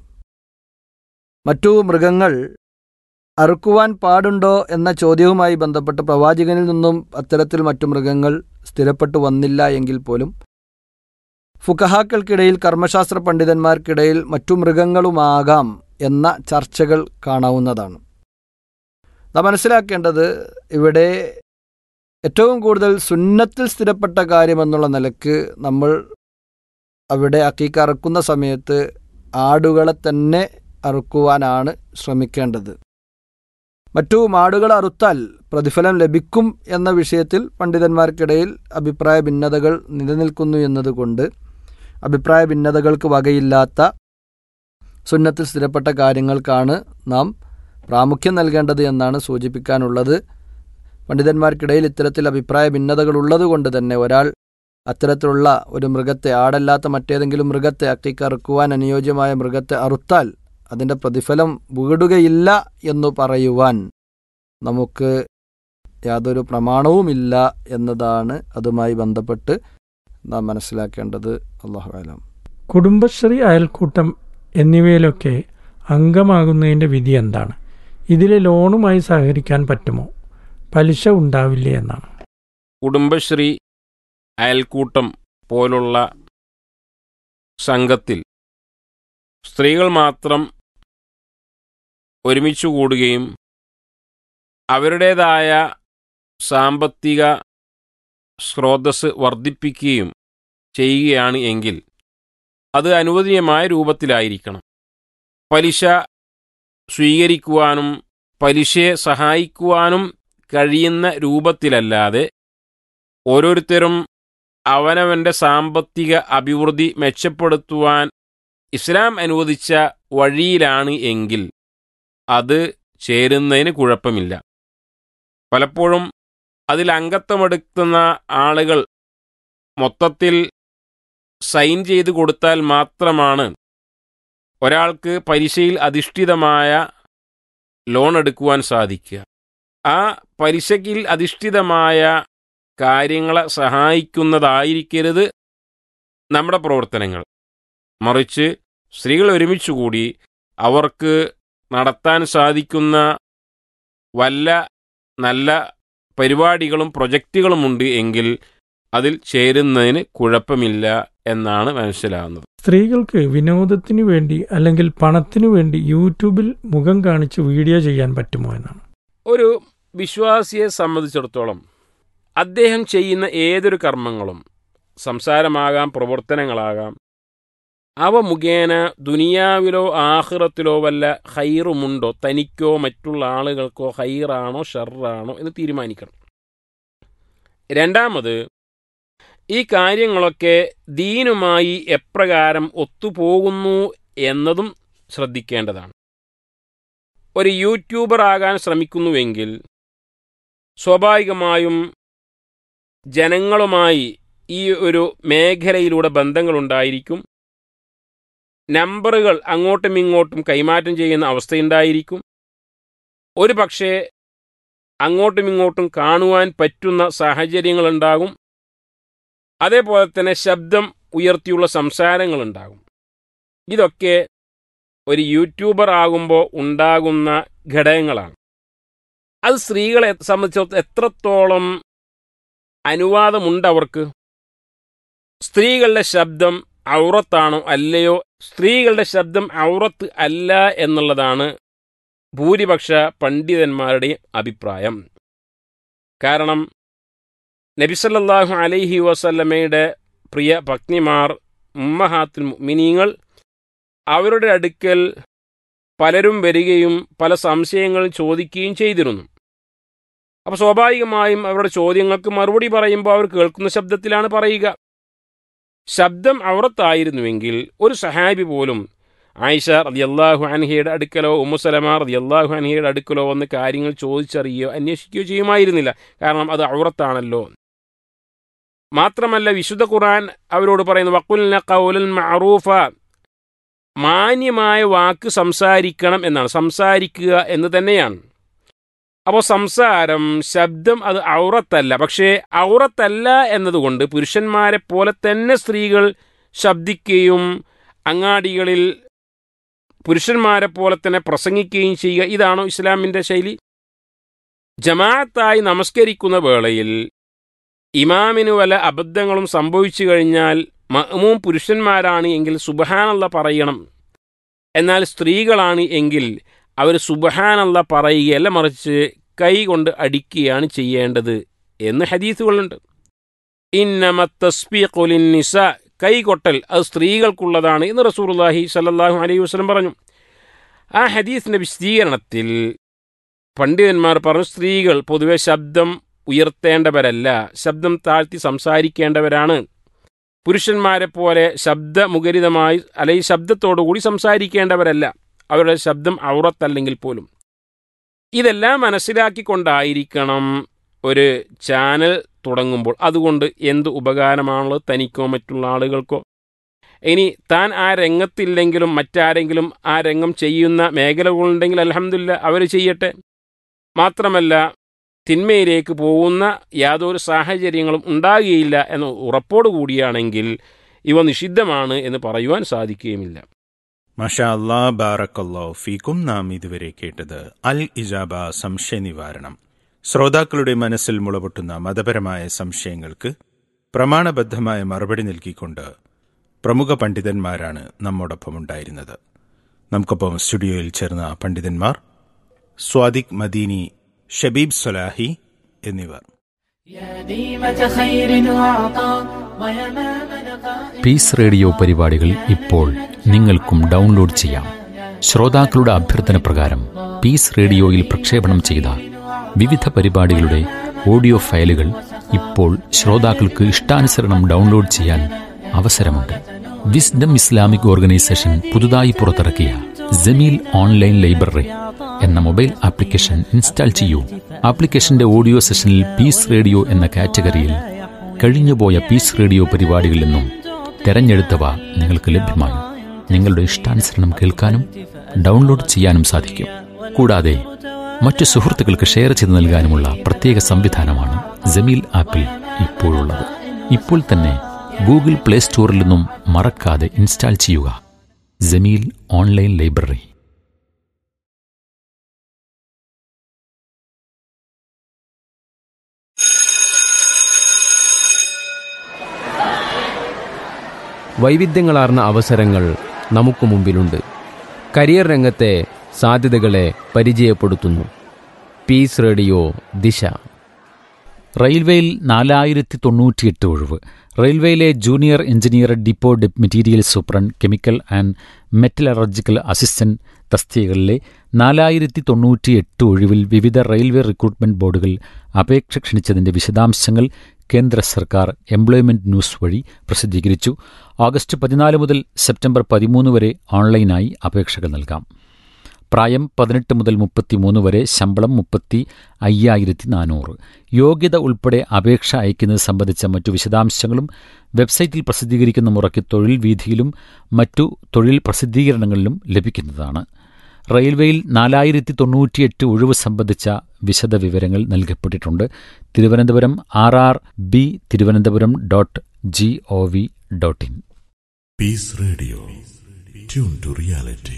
മറ്റു മൃഗങ്ങൾ അറുക്കുവാൻ പാടുണ്ടോ എന്ന ചോദ്യവുമായി ബന്ധപ്പെട്ട് പ്രവാചകനിൽ നിന്നും അത്തരത്തിൽ മറ്റു മൃഗങ്ങൾ സ്ഥിരപ്പെട്ടു വന്നില്ല എങ്കിൽ പോലും ഫുക്കഹാക്കൾക്കിടയിൽ കർമ്മശാസ്ത്ര പണ്ഡിതന്മാർക്കിടയിൽ മറ്റു മൃഗങ്ങളുമാകാം എന്ന ചർച്ചകൾ കാണാവുന്നതാണ് നാം മനസ്സിലാക്കേണ്ടത് ഇവിടെ ഏറ്റവും കൂടുതൽ സുന്നത്തിൽ സ്ഥിരപ്പെട്ട കാര്യമെന്നുള്ള നിലക്ക് നമ്മൾ അവിടെ അക്കീക്ക് അറുക്കുന്ന സമയത്ത് ആടുകളെ തന്നെ അറുക്കുവാനാണ് ശ്രമിക്കേണ്ടത് മറ്റു മാടുകൾ അറുത്താൽ പ്രതിഫലം ലഭിക്കും എന്ന വിഷയത്തിൽ പണ്ഡിതന്മാർക്കിടയിൽ അഭിപ്രായ ഭിന്നതകൾ നിലനിൽക്കുന്നു എന്നതുകൊണ്ട് അഭിപ്രായ ഭിന്നതകൾക്ക് വകയില്ലാത്ത സുന്നത്തിൽ സ്ഥിരപ്പെട്ട കാര്യങ്ങൾക്കാണ് നാം പ്രാമുഖ്യം നൽകേണ്ടത് എന്നാണ് സൂചിപ്പിക്കാനുള്ളത് പണ്ഡിതന്മാർക്കിടയിൽ ഇത്തരത്തിൽ അഭിപ്രായ ഭിന്നതകൾ ഉള്ളതുകൊണ്ട് തന്നെ ഒരാൾ അത്തരത്തിലുള്ള ഒരു മൃഗത്തെ ആടല്ലാത്ത മറ്റേതെങ്കിലും മൃഗത്തെ അക്കിക്കറുക്കുവാൻ അനുയോജ്യമായ മൃഗത്തെ അറുത്താൽ അതിൻ്റെ പ്രതിഫലം വീടുകയില്ല എന്നു പറയുവാൻ നമുക്ക് യാതൊരു പ്രമാണവുമില്ല എന്നതാണ് അതുമായി ബന്ധപ്പെട്ട് നാം മനസ്സിലാക്കേണ്ടത് അള്ളാഹു ആലം കുടുംബശ്രീ അയൽക്കൂട്ടം എന്നിവയിലൊക്കെ അംഗമാകുന്നതിൻ്റെ വിധി എന്താണ് ഇതിലെ ലോണുമായി സഹകരിക്കാൻ പറ്റുമോ പലിശ ഉണ്ടാവില്ലേ എന്നാണ് കുടുംബശ്രീ അയൽക്കൂട്ടം പോലുള്ള സംഘത്തിൽ സ്ത്രീകൾ മാത്രം ഒരുമിച്ച് കൂടുകയും അവരുടേതായ സാമ്പത്തിക സ്രോതസ് വർദ്ധിപ്പിക്കുകയും ചെയ്യുകയാണ് എങ്കിൽ അത് അനുവദനീയമായ രൂപത്തിലായിരിക്കണം പലിശ സ്വീകരിക്കുവാനും പലിശയെ സഹായിക്കുവാനും കഴിയുന്ന രൂപത്തിലല്ലാതെ ഓരോരുത്തരും അവനവൻ്റെ സാമ്പത്തിക അഭിവൃദ്ധി മെച്ചപ്പെടുത്തുവാൻ ഇസ്ലാം അനുവദിച്ച വഴിയിലാണ് എങ്കിൽ അത് ചേരുന്നതിന് കുഴപ്പമില്ല പലപ്പോഴും അതിൽ അംഗത്വമെടുക്കുന്ന ആളുകൾ മൊത്തത്തിൽ സൈൻ ചെയ്ത് കൊടുത്താൽ മാത്രമാണ് ഒരാൾക്ക് പലിശയിൽ അധിഷ്ഠിതമായ ലോൺ എടുക്കുവാൻ സാധിക്കുക ആ പലിശയിൽ അധിഷ്ഠിതമായ കാര്യങ്ങളെ സഹായിക്കുന്നതായിരിക്കരുത് നമ്മുടെ പ്രവർത്തനങ്ങൾ മറിച്ച് സ്ത്രീകൾ ഒരുമിച്ചുകൂടി അവർക്ക് നടത്താൻ സാധിക്കുന്ന വല്ല നല്ല പരിപാടികളും പ്രൊജക്റ്റുകളുമുണ്ട് എങ്കിൽ അതിൽ ചേരുന്നതിന് കുഴപ്പമില്ല എന്നാണ് മനസ്സിലാകുന്നത് സ്ത്രീകൾക്ക് വിനോദത്തിനു വേണ്ടി അല്ലെങ്കിൽ പണത്തിനു വേണ്ടി യൂട്യൂബിൽ മുഖം കാണിച്ച് വീഡിയോ ചെയ്യാൻ പറ്റുമോ എന്നാണ് ഒരു വിശ്വാസിയെ സംബന്ധിച്ചിടത്തോളം അദ്ദേഹം ചെയ്യുന്ന ഏതൊരു കർമ്മങ്ങളും സംസാരമാകാം പ്രവർത്തനങ്ങളാകാം അവ മുഖേന ദുനിയാവിലോ ആഹ്റത്തിലോ വല്ല ഹൈറുമുണ്ടോ തനിക്കോ മറ്റുള്ള ആളുകൾക്കോ ഹൈറാണോ ഷർറാണോ എന്ന് തീരുമാനിക്കണം രണ്ടാമത് ഈ കാര്യങ്ങളൊക്കെ ദീനുമായി എപ്രകാരം ഒത്തുപോകുന്നു എന്നതും ശ്രദ്ധിക്കേണ്ടതാണ് ഒരു യൂട്യൂബർ ആകാൻ ശ്രമിക്കുന്നുവെങ്കിൽ സ്വാഭാവികമായും ജനങ്ങളുമായി ഈ ഒരു മേഖലയിലൂടെ ബന്ധങ്ങളുണ്ടായിരിക്കും നമ്പറുകൾ അങ്ങോട്ടും ഇങ്ങോട്ടും കൈമാറ്റം ചെയ്യുന്ന അവസ്ഥയുണ്ടായിരിക്കും ഒരു പക്ഷേ അങ്ങോട്ടും ഇങ്ങോട്ടും കാണുവാൻ പറ്റുന്ന സാഹചര്യങ്ങളുണ്ടാകും അതേപോലെ തന്നെ ശബ്ദം ഉയർത്തിയുള്ള സംസാരങ്ങളുണ്ടാകും ഇതൊക്കെ ഒരു യൂട്യൂബർ ആകുമ്പോൾ ഉണ്ടാകുന്ന ഘടകങ്ങളാണ് അത് സ്ത്രീകളെ സംബന്ധിച്ചിടത്തോളം എത്രത്തോളം അനുവാദമുണ്ട് അവർക്ക് സ്ത്രീകളുടെ ശബ്ദം ഔറത്താണോ അല്ലയോ സ്ത്രീകളുടെ ശബ്ദം ഔറത്ത് അല്ല എന്നുള്ളതാണ് ഭൂരിപക്ഷ പണ്ഡിതന്മാരുടെയും അഭിപ്രായം കാരണം നബിസല്ലാഹു അലൈഹി വസല്ലമയുടെ പ്രിയ പത്നിമാർ ഉമ്മഹാത്തുൽ മിനിങ്ങൾ അവരുടെ അടുക്കൽ പലരും വരികയും പല സംശയങ്ങൾ ചോദിക്കുകയും ചെയ്തിരുന്നു അപ്പോൾ സ്വാഭാവികമായും അവരുടെ ചോദ്യങ്ങൾക്ക് മറുപടി പറയുമ്പോൾ അവർ കേൾക്കുന്ന ശബ്ദത്തിലാണ് പറയുക ശബ്ദം ഔറത്തായിരുന്നുവെങ്കിൽ ഒരു സഹാബി പോലും ആയിഷ റതിയല്ലാഹു അൻഹയുടെ അടുക്കലോ ഉമ്മുസലമ റതിയല്ലാഹു അൻഹയുടെ അടുക്കലോ വന്ന് കാര്യങ്ങൾ ചോദിച്ചറിയുകയോ അന്വേഷിക്കുകയോ ചെയ്യുമായിരുന്നില്ല കാരണം അത് ഔറത്താണല്ലോ മാത്രമല്ല വിശുദ്ധ ഖുർആൻ അവരോട് പറയുന്നു വക്കുലിന കൗലൻ മഅറൂഫ മാന്യമായ വാക്ക് സംസാരിക്കണം എന്നാണ് സംസാരിക്കുക എന്ന് തന്നെയാണ് അപ്പോൾ സംസാരം ശബ്ദം അത് ഔറത്തല്ല പക്ഷേ ഔറത്തല്ല എന്നതുകൊണ്ട് പുരുഷന്മാരെ പോലെ തന്നെ സ്ത്രീകൾ ശബ്ദിക്കുകയും അങ്ങാടികളിൽ പുരുഷന്മാരെ പോലെ തന്നെ പ്രസംഗിക്കുകയും ചെയ്യുക ഇതാണോ ഇസ്ലാമിൻ്റെ ശൈലി ജമാഅത്തായി നമസ്കരിക്കുന്ന വേളയിൽ ഇമാമിന് വല്ല അബദ്ധങ്ങളും സംഭവിച്ചു കഴിഞ്ഞാൽ മഅ്മൂം പുരുഷന്മാരാണ് എങ്കിൽ സുബഹാനല്ല പറയണം എന്നാൽ സ്ത്രീകളാണ് എങ്കിൽ അവർ സുബഹാനല്ല പറയുകയല്ല മറിച്ച് കൈ കൊണ്ട് അടിക്കുകയാണ് ചെയ്യേണ്ടത് എന്ന് ഹദീസുകളുണ്ട് ഇന്നമത്തസ്ബീഖുലിൻ നിസ കൈകൊട്ടൽ അത് സ്ത്രീകൾക്കുള്ളതാണ് എന്ന് റസൂറുല്ലാഹി സല്ലല്ലാഹു അലൈഹി വസല്ലം പറഞ്ഞു ആ ഹദീസിന്റെ വിശദീകരണത്തിൽ പണ്ഡിതന്മാർ പറഞ്ഞു സ്ത്രീകൾ പൊതുവെ ശബ്ദം ഉയർത്തേണ്ടവരല്ല ശബ്ദം താഴ്ത്തി സംസാരിക്കേണ്ടവരാണ് പുരുഷന്മാരെ പോലെ ശബ്ദമുഖരിതമായി അല്ലെങ്കിൽ ശബ്ദത്തോടുകൂടി സംസാരിക്കേണ്ടവരല്ല അവരുടെ ശബ്ദം ഔറത്തല്ലെങ്കിൽ പോലും ഇതെല്ലാം മനസ്സിലാക്കിക്കൊണ്ടായിരിക്കണം ഒരു ചാനൽ തുടങ്ങുമ്പോൾ അതുകൊണ്ട് എന്ത് ഉപകാരമാണുള്ളത് തനിക്കോ മറ്റുള്ള ആളുകൾക്കോ ഇനി താൻ ആ രംഗത്തില്ലെങ്കിലും മറ്റാരെങ്കിലും ആ രംഗം ചെയ്യുന്ന മേഖലകളുണ്ടെങ്കിൽ അലഹമില്ല അവർ ചെയ്യട്ടെ മാത്രമല്ല തിന്മയിലേക്ക് പോകുന്ന യാതൊരു സാഹചര്യങ്ങളും ഉണ്ടാകുകയില്ല എന്ന ഉറപ്പോടുകൂടിയാണെങ്കിൽ ഇവ നിഷിദ്ധമാണ് എന്ന് പറയുവാൻ സാധിക്കുകയുമില്ല മഷാ അല്ലാ ബാറക്കല്ലോ ഫീക്കും നാം ഇതുവരെ കേട്ടത് അൽ ഇജാബ സംശയ നിവാരണം ശ്രോതാക്കളുടെ മനസ്സിൽ മുളപൊട്ടുന്ന മതപരമായ സംശയങ്ങൾക്ക് പ്രമാണബദ്ധമായ മറുപടി നൽകിക്കൊണ്ട് പ്രമുഖ പണ്ഡിതന്മാരാണ് നമ്മോടൊപ്പം ഉണ്ടായിരുന്നത് നമുക്കൊപ്പം സ്റ്റുഡിയോയിൽ ചേർന്ന പണ്ഡിതന്മാർ സ്വാദിഖ് മദീനി ഷബീബ് സൊലാഹി എന്നിവർ പീസ് റേഡിയോ പരിപാടികൾ ഇപ്പോൾ നിങ്ങൾക്കും ഡൗൺലോഡ് ചെയ്യാം ശ്രോതാക്കളുടെ അഭ്യർത്ഥന പ്രകാരം പീസ് റേഡിയോയിൽ പ്രക്ഷേപണം ചെയ്ത വിവിധ പരിപാടികളുടെ ഓഡിയോ ഫയലുകൾ ഇപ്പോൾ ശ്രോതാക്കൾക്ക് ഇഷ്ടാനുസരണം ഡൗൺലോഡ് ചെയ്യാൻ അവസരമുണ്ട് വിസ്ഡം ഇസ്ലാമിക് ഓർഗനൈസേഷൻ പുതുതായി പുറത്തിറക്കിയ ജമീൽ ഓൺലൈൻ ലൈബ്രറി എന്ന മൊബൈൽ ആപ്ലിക്കേഷൻ ഇൻസ്റ്റാൾ ചെയ്യൂ ആപ്ലിക്കേഷന്റെ ഓഡിയോ സെഷനിൽ പീസ് റേഡിയോ എന്ന കാറ്റഗറിയിൽ കഴിഞ്ഞുപോയ പീസ് റേഡിയോ പരിപാടികളിൽ നിന്നും തെരഞ്ഞെടുത്തവ നിങ്ങൾക്ക് ലഭ്യമാണ് നിങ്ങളുടെ ഇഷ്ടാനുസരണം കേൾക്കാനും ഡൗൺലോഡ് ചെയ്യാനും സാധിക്കും കൂടാതെ മറ്റു സുഹൃത്തുക്കൾക്ക് ഷെയർ ചെയ്ത് നൽകാനുമുള്ള പ്രത്യേക സംവിധാനമാണ് ജമീൽ ആപ്പിൽ ഇപ്പോഴുള്ളത് ഇപ്പോൾ തന്നെ ഗൂഗിൾ പ്ലേ സ്റ്റോറിൽ നിന്നും മറക്കാതെ ഇൻസ്റ്റാൾ ചെയ്യുക ജമീൽ ഓൺലൈൻ ലൈബ്രറി വൈവിധ്യങ്ങളാർന്ന അവസരങ്ങൾ നമുക്ക് മുമ്പിലുണ്ട് കരിയർ രംഗത്തെ സാധ്യതകളെ പരിചയപ്പെടുത്തുന്നു പീസ് റേഡിയോ ദിശ റെയിൽവേയിൽ നാലായിരത്തി തൊണ്ണൂറ്റിയെട്ട് ഒഴിവ് റെയിൽവേയിലെ ജൂനിയർ എഞ്ചിനീയർ ഡിപ്പോ ഡെപ് material superintendent chemical and metallurgical assistant തസ്തികകളിലെ നാലായിരത്തി തൊണ്ണൂറ്റിയെട്ട് ഒഴിവിൽ വിവിധ റെയിൽവേ റിക്രൂട്ട്മെന്റ് ബോർഡുകൾ അപേക്ഷ ക്ഷണിച്ചതിന്റെ വിശദാംശങ്ങൾ കേന്ദ്ര സർക്കാർ എംപ്ലോയ്മെന്റ് ന്യൂസ് വഴി പ്രസിദ്ധീകരിച്ചു ഓഗസ്റ്റ് പതിനാല് മുതൽ സെപ്റ്റംബർ പതിമൂന്ന് വരെ ഓൺലൈനായി അപേക്ഷകൾ നൽകാം പ്രായം പതിനെട്ട് മുതൽ മുപ്പത്തിമൂന്ന് വരെ ശമ്പളം മുപ്പത്തി അയ്യായിരത്തി നാനൂറ് യോഗ്യത ഉൾപ്പെടെ അപേക്ഷ അയക്കുന്നത് സംബന്ധിച്ച മറ്റു വിശദാംശങ്ങളും വെബ്സൈറ്റിൽ പ്രസിദ്ധീകരിക്കുന്ന മുറയ്ക്ക് തൊഴിൽ വീതിയിലും മറ്റു തൊഴിൽ പ്രസിദ്ധീകരണങ്ങളിലും ലഭിക്കുന്നതാണ് റെയിൽവേയിൽ നാലായിരത്തി തൊണ്ണൂറ്റിയെട്ട് ഒഴിവ് സംബന്ധിച്ച വിശദ വിവരങ്ങൾ നൽകപ്പെട്ടിട്ടുണ്ട് Thiruvananthapuram R R B Thiruvananthapuram dot G O V dot in Peace Radio. Tune to reality.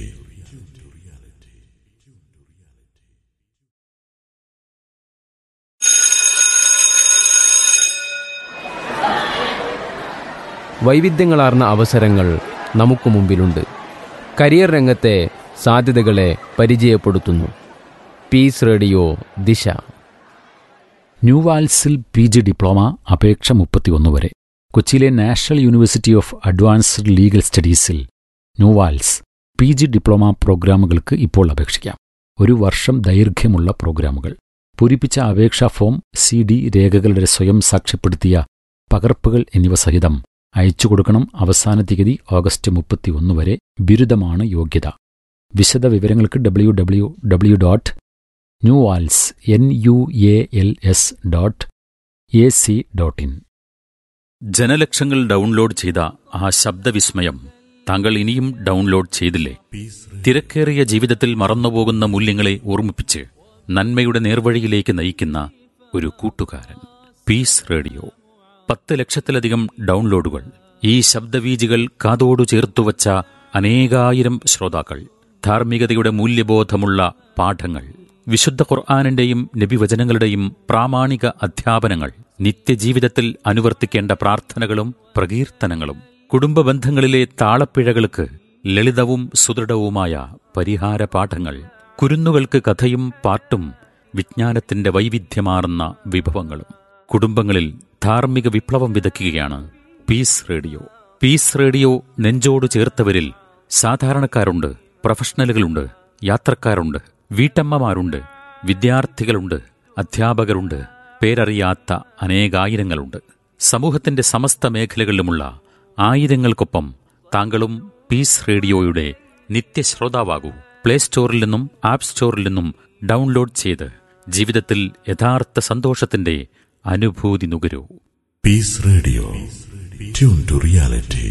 വൈവിധ്യങ്ങളാർന്ന അവസരങ്ങൾ നമുക്ക് മുമ്പിലുണ്ട് കരിയർ രംഗത്തെ സാധ്യതകളെ പരിചയപ്പെടുത്തുന്നു പീസ് റേഡിയോ ദിശ ന്യൂവാൽസിൽ പി ജി ഡിപ്ലോമ അപേക്ഷ മുപ്പത്തിയൊന്ന് വരെ കൊച്ചിയിലെ national university of advanced legal സ്റ്റഡീസിൽ ന്യൂവാൽസ് പി ജി ഡിപ്ലോമ പ്രോഗ്രാമുകൾക്ക് ഇപ്പോൾ അപേക്ഷിക്കാം ഒരു വർഷം ദൈർഘ്യമുള്ള പ്രോഗ്രാമുകൾ പൂരിപ്പിച്ച അപേക്ഷാ ഫോം സി ഡി രേഖകളുടെ സ്വയം സാക്ഷ്യപ്പെടുത്തിയ പകർപ്പുകൾ എന്നിവ സഹിതം അയച്ചു കൊടുക്കണം അവസാന തീയതി ഓഗസ്റ്റ് മുപ്പത്തിയൊന്ന് വരെ ബിരുദമാണ് യോഗ്യത വിശദ വിവരങ്ങൾക്ക് W W W dot NUALS N U A L S dot A C dot in ജനലക്ഷങ്ങൾ ഡൗൺലോഡ് ചെയ്ത ആ ശബ്ദവിസ്മയം താങ്കൾ ഇനിയും ഡൗൺലോഡ് ചെയ്തില്ലേ തിരക്കേറിയ ജീവിതത്തിൽ മറന്നുപോകുന്ന മൂല്യങ്ങളെ ഓർമ്മിപ്പിച്ച് നന്മയുടെ നേർവഴിയിലേക്ക് നയിക്കുന്ന ഒരു കൂട്ടുകാരൻ പീസ് റേഡിയോ പത്ത് ലക്ഷത്തിലധികം ഡൗൺലോഡുകൾ ഈ ശബ്ദവീജികൾ കാതോടു ചേർത്തുവച്ച അനേകായിരം ശ്രോതാക്കൾ ധാർമ്മികതയുടെ മൂല്യബോധമുള്ള പാഠങ്ങൾ വിശുദ്ധ ഖുർആാനിന്റെയും നബിവചനങ്ങളുടെയും പ്രാമാണിക അധ്യാപനങ്ങൾ നിത്യജീവിതത്തിൽ അനുവർത്തിക്കേണ്ട പ്രാർത്ഥനകളും പ്രകീർത്തനങ്ങളും കുടുംബ ബന്ധങ്ങളിലെ താളപ്പിഴകൾക്ക് ലളിതവും സുദൃഢവുമായ പരിഹാര പാഠങ്ങൾ കുരുന്നുകൾക്ക് കഥയും പാട്ടും വിജ്ഞാനത്തിന്റെ വൈവിധ്യമാർന്ന വിഭവങ്ങളും കുടുംബങ്ങളിൽ ധാർമ്മിക വിപ്ലവം വിതയ്ക്കുകയാണ് പീസ് റേഡിയോ പീസ് റേഡിയോ നെഞ്ചോട് ചേർത്തവരിൽ സാധാരണക്കാരുണ്ട് പ്രൊഫഷണലുകളുണ്ട് യാത്രക്കാരുണ്ട് വീട്ടമ്മമാരുണ്ട് വിദ്യാർത്ഥികളുണ്ട് അധ്യാപകരുണ്ട് പേരറിയാത്ത അനേകായിരങ്ങളുണ്ട് സമൂഹത്തിന്റെ സമസ്ത മേഖലകളിലുമുള്ള ആയിരങ്ങൾക്കൊപ്പം താങ്കളും പീസ് റേഡിയോയുടെ നിത്യശ്രോതാവാകൂ പ്ലേ സ്റ്റോറിൽ നിന്നും ആപ്പ് സ്റ്റോറിൽ നിന്നും ഡൗൺലോഡ് ചെയ്ത് ജീവിതത്തിൽ യഥാർത്ഥ സന്തോഷത്തിന്റെ അനുഭൂതി നുകരൂ Peace Radio. Tune to reality.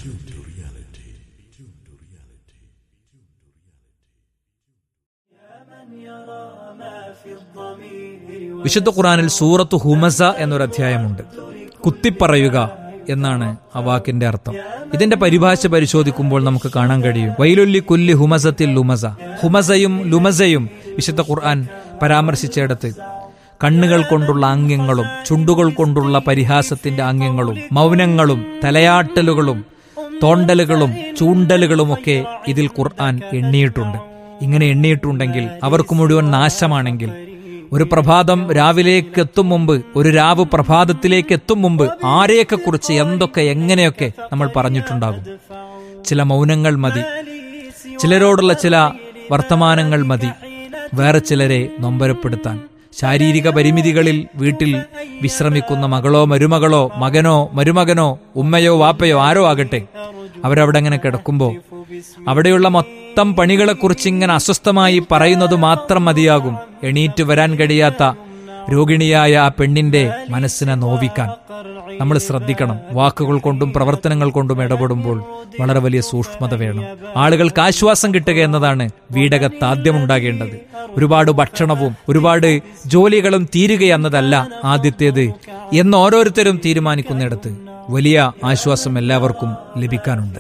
വിശുദ്ധ ഖുറാനിൽ സൂറത്ത് ഹുമസ എന്നൊരു അധ്യായമുണ്ട് കുത്തിപ്പറയുക എന്നാണ് ആ വാക്കിന്റെ അർത്ഥം ഇതിന്റെ പരിഭാഷ പരിശോധിക്കുമ്പോൾ നമുക്ക് കാണാൻ കഴിയും വൈലുല്ലി കുല്ലി ഹുമസത്തിൽ ലുമസ ഹുമസയും ലുമസയും വിശുദ്ധ ഖുർആൻ പരാമർശിച്ചിടത്ത് കണ്ണുകൾ കൊണ്ടുള്ള ആംഗ്യങ്ങളും ചുണ്ടുകൾ കൊണ്ടുള്ള പരിഹാസത്തിന്റെ ആംഗ്യങ്ങളും മൗനങ്ങളും തലയാട്ടലുകളും തോണ്ടലുകളും ചൂണ്ടലുകളുമൊക്കെ ഇതിൽ ഖുർആൻ എണ്ണിയിട്ടുണ്ട് ഇങ്ങനെ എണ്ണിയിട്ടുണ്ടെങ്കിൽ അവർക്ക് മുഴുവൻ നാശമാണെങ്കിൽ ഒരു പ്രഭാതം രാവിലേക്ക് എത്തും മുമ്പ് ഒരു രാവ് പ്രഭാതത്തിലേക്ക് എത്തും മുമ്പ് ആരെയൊക്കെ കുറിച്ച് എന്തൊക്കെ എങ്ങനെയൊക്കെ നമ്മൾ പറഞ്ഞിട്ടുണ്ടാകും ചില മൗനങ്ങൾ മതി ചിലരോടുള്ള ചില വർത്തമാനങ്ങൾ മതി വേറെ ചിലരെ നൊമ്പരപ്പെടുത്താൻ ശാരീരിക പരിമിതികളിൽ വീട്ടിൽ വിശ്രമിക്കുന്ന മകളോ മരുമകളോ മകനോ മരുമകനോ ഉമ്മയോ വാപ്പയോ ആരോ ആകട്ടെ അവരവിടെ അങ്ങനെ കിടക്കുമ്പോൾ അവിടെയുള്ള മൊത്തം പണികളെക്കുറിച്ച് ഇങ്ങനെ അസ്വസ്ഥമായി പറയുന്നത് മാത്രം മതിയാകും എണീറ്റ് വരാൻ കഴിയാത്ത രോഗിണിയായ ആ പെണ്ണിന്റെ മനസ്സിനെ നോവിക്കാൻ നമ്മൾ ശ്രദ്ധിക്കണം വാക്കുകൾ കൊണ്ടും പ്രവർത്തനങ്ങൾ കൊണ്ടും ഇടപെടുമ്പോൾ വളരെ വലിയ സൂക്ഷ്മത വേണം ആളുകൾക്ക് ആശ്വാസം കിട്ടുക എന്നതാണ് വീടകത്ത് ആദ്യം ഉണ്ടാകേണ്ടത് ഒരുപാട് ഭക്ഷണവും ഒരുപാട് ജോലികളും തീരുക എന്നതല്ല ആദ്യത്തേത് എന്ന് ഓരോരുത്തരും തീരുമാനിക്കുന്നിടത്ത് വലിയ ആശ്വാസം എല്ലാവർക്കും ലഭിക്കാനുണ്ട്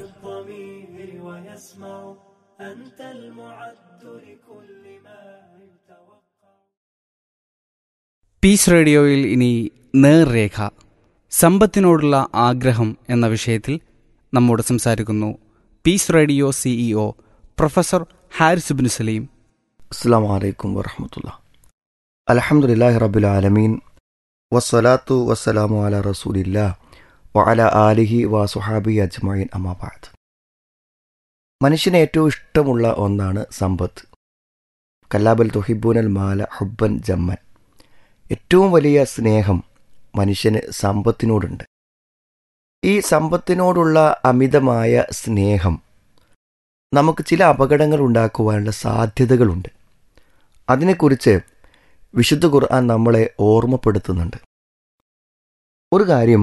പീസ് റേഡിയോയിൽ ഇനി നേർരേഖ സമ്പത്തിനോടുള്ള ആഗ്രഹം എന്ന വിഷയത്തിൽ നമ്മോട് സംസാരിക്കുന്നു Peace Radio CEO professor Haris bin Saleem അസ്സാം വലൈക്കും വറഹമത്തുള്ള അലഹമുല്ലാഹി റബുൽ ആലമീൻ വസ്സലാത്തു വസ്സലാമു അല റസൂലില്ല വഅല ആലിഹി വ സുഹാബി അജ്മീൻ അമാബാദ് മനുഷ്യന് ഏറ്റവും ഇഷ്ടമുള്ള ഒന്നാണ് സമ്പത്ത് കല്ലാബൽ തുഹിബൂനൽ മാല ഹുബൻ ജമ്മൻ ഏറ്റവും വലിയ സ്നേഹം മനുഷ്യന് സമ്പത്തിനോടുണ്ട് ഈ സമ്പത്തിനോടുള്ള അമിതമായ സ്നേഹം നമുക്ക് ചില അപകടങ്ങൾ ഉണ്ടാക്കുവാനുള്ള സാധ്യതകളുണ്ട് അതിനെക്കുറിച്ച് വിശുദ്ധ ഖുർആൻ നമ്മളെ ഓർമ്മപ്പെടുത്തുന്നുണ്ട് ഒരു കാര്യം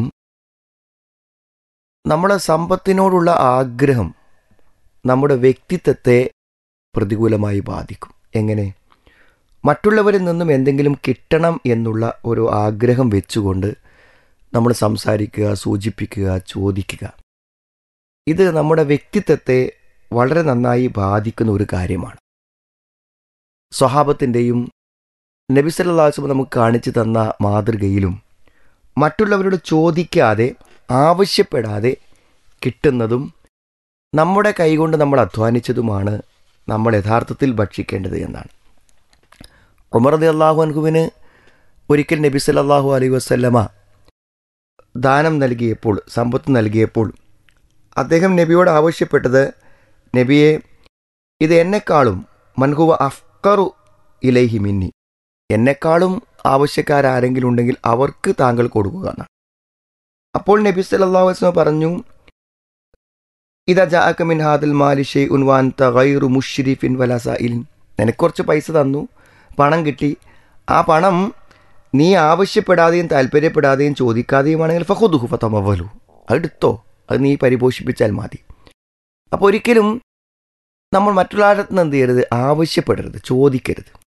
നമ്മുടെ സമ്പത്തിനോടുള്ള ആഗ്രഹം നമ്മുടെ വ്യക്തിത്വത്തെ പ്രതികൂലമായി ബാധിക്കും എങ്ങനെ മറ്റുള്ളവരിൽ നിന്നും എന്തെങ്കിലും കിട്ടണം എന്നുള്ള ഒരു ആഗ്രഹം വെച്ചുകൊണ്ട് നമ്മൾ സംസാരിക്കുക സൂചിപ്പിക്കുക ചോദിക്കുക ഇത് നമ്മുടെ വ്യക്തിത്വത്തെ വളരെ നന്നായി ബാധിക്കുന്ന ഒരു കാര്യമാണ് സ്വഹാബത്തിൻ്റെയും നബിസല്ലാസ്മ നമുക്ക് കാണിച്ചു തന്ന മാതൃകയിലും മറ്റുള്ളവരോട് ചോദിക്കാതെ ആവശ്യപ്പെടാതെ കിട്ടുന്നതും നമ്മുടെ കൈകൊണ്ട് നമ്മൾ അധ്വാനിച്ചതുമാണ് നമ്മൾ യഥാർത്ഥത്തിൽ ഭക്ഷിക്കേണ്ടത് എന്നാണ് ഉമർ അലി അള്ളാഹു അൻഹുവിന് ഒരിക്കൽ നബി സല്ലാഹു അലൈഹി വസ്ല്ലമ ദാനം നൽകിയപ്പോൾ സമ്പത്ത് നൽകിയപ്പോൾ അദ്ദേഹം നബിയോട് ആവശ്യപ്പെട്ടത് നബിയെ ഇത് എന്നെക്കാളും മൻഹുവ അഫ്കറു ഇലൈഹി മിന്നി എന്നെക്കാളും ആവശ്യക്കാരാരെങ്കിലും ഉണ്ടെങ്കിൽ അവർക്ക് താങ്കൾ കൊടുക്കുക എന്നാണ് അപ്പോൾ നബി സല്ലല്ലാഹു അലൈഹി വസല്ലം പറഞ്ഞു ഇതാ ജാഅക മിൻ ഹാദിൽ മാലി ഷൈഉൻ വഅൻത ഗൈറു മുശ്രിഫിൻ വലാ സായിലിൻ നിനക്ക് കുറച്ച് പൈസ തന്നു പണം കിട്ടി ആ പണം നീ ആവശ്യപ്പെടാതെയും താല്പര്യപ്പെടാതെയും ചോദിക്കാതെയുമാണെങ്കിൽ ഫഹുദുഹു ഫതമവലു അതെടുത്തോ അത് നീ പരിപോഷിപ്പിച്ചാൽ മതി അപ്പോൾ ഒരിക്കലും നമ്മൾ മറ്റുള്ളവരുടെ നിന്ന് എന്ത് ചെയ്യരുത് ആവശ്യപ്പെടരുത് ചോദിക്കരുത്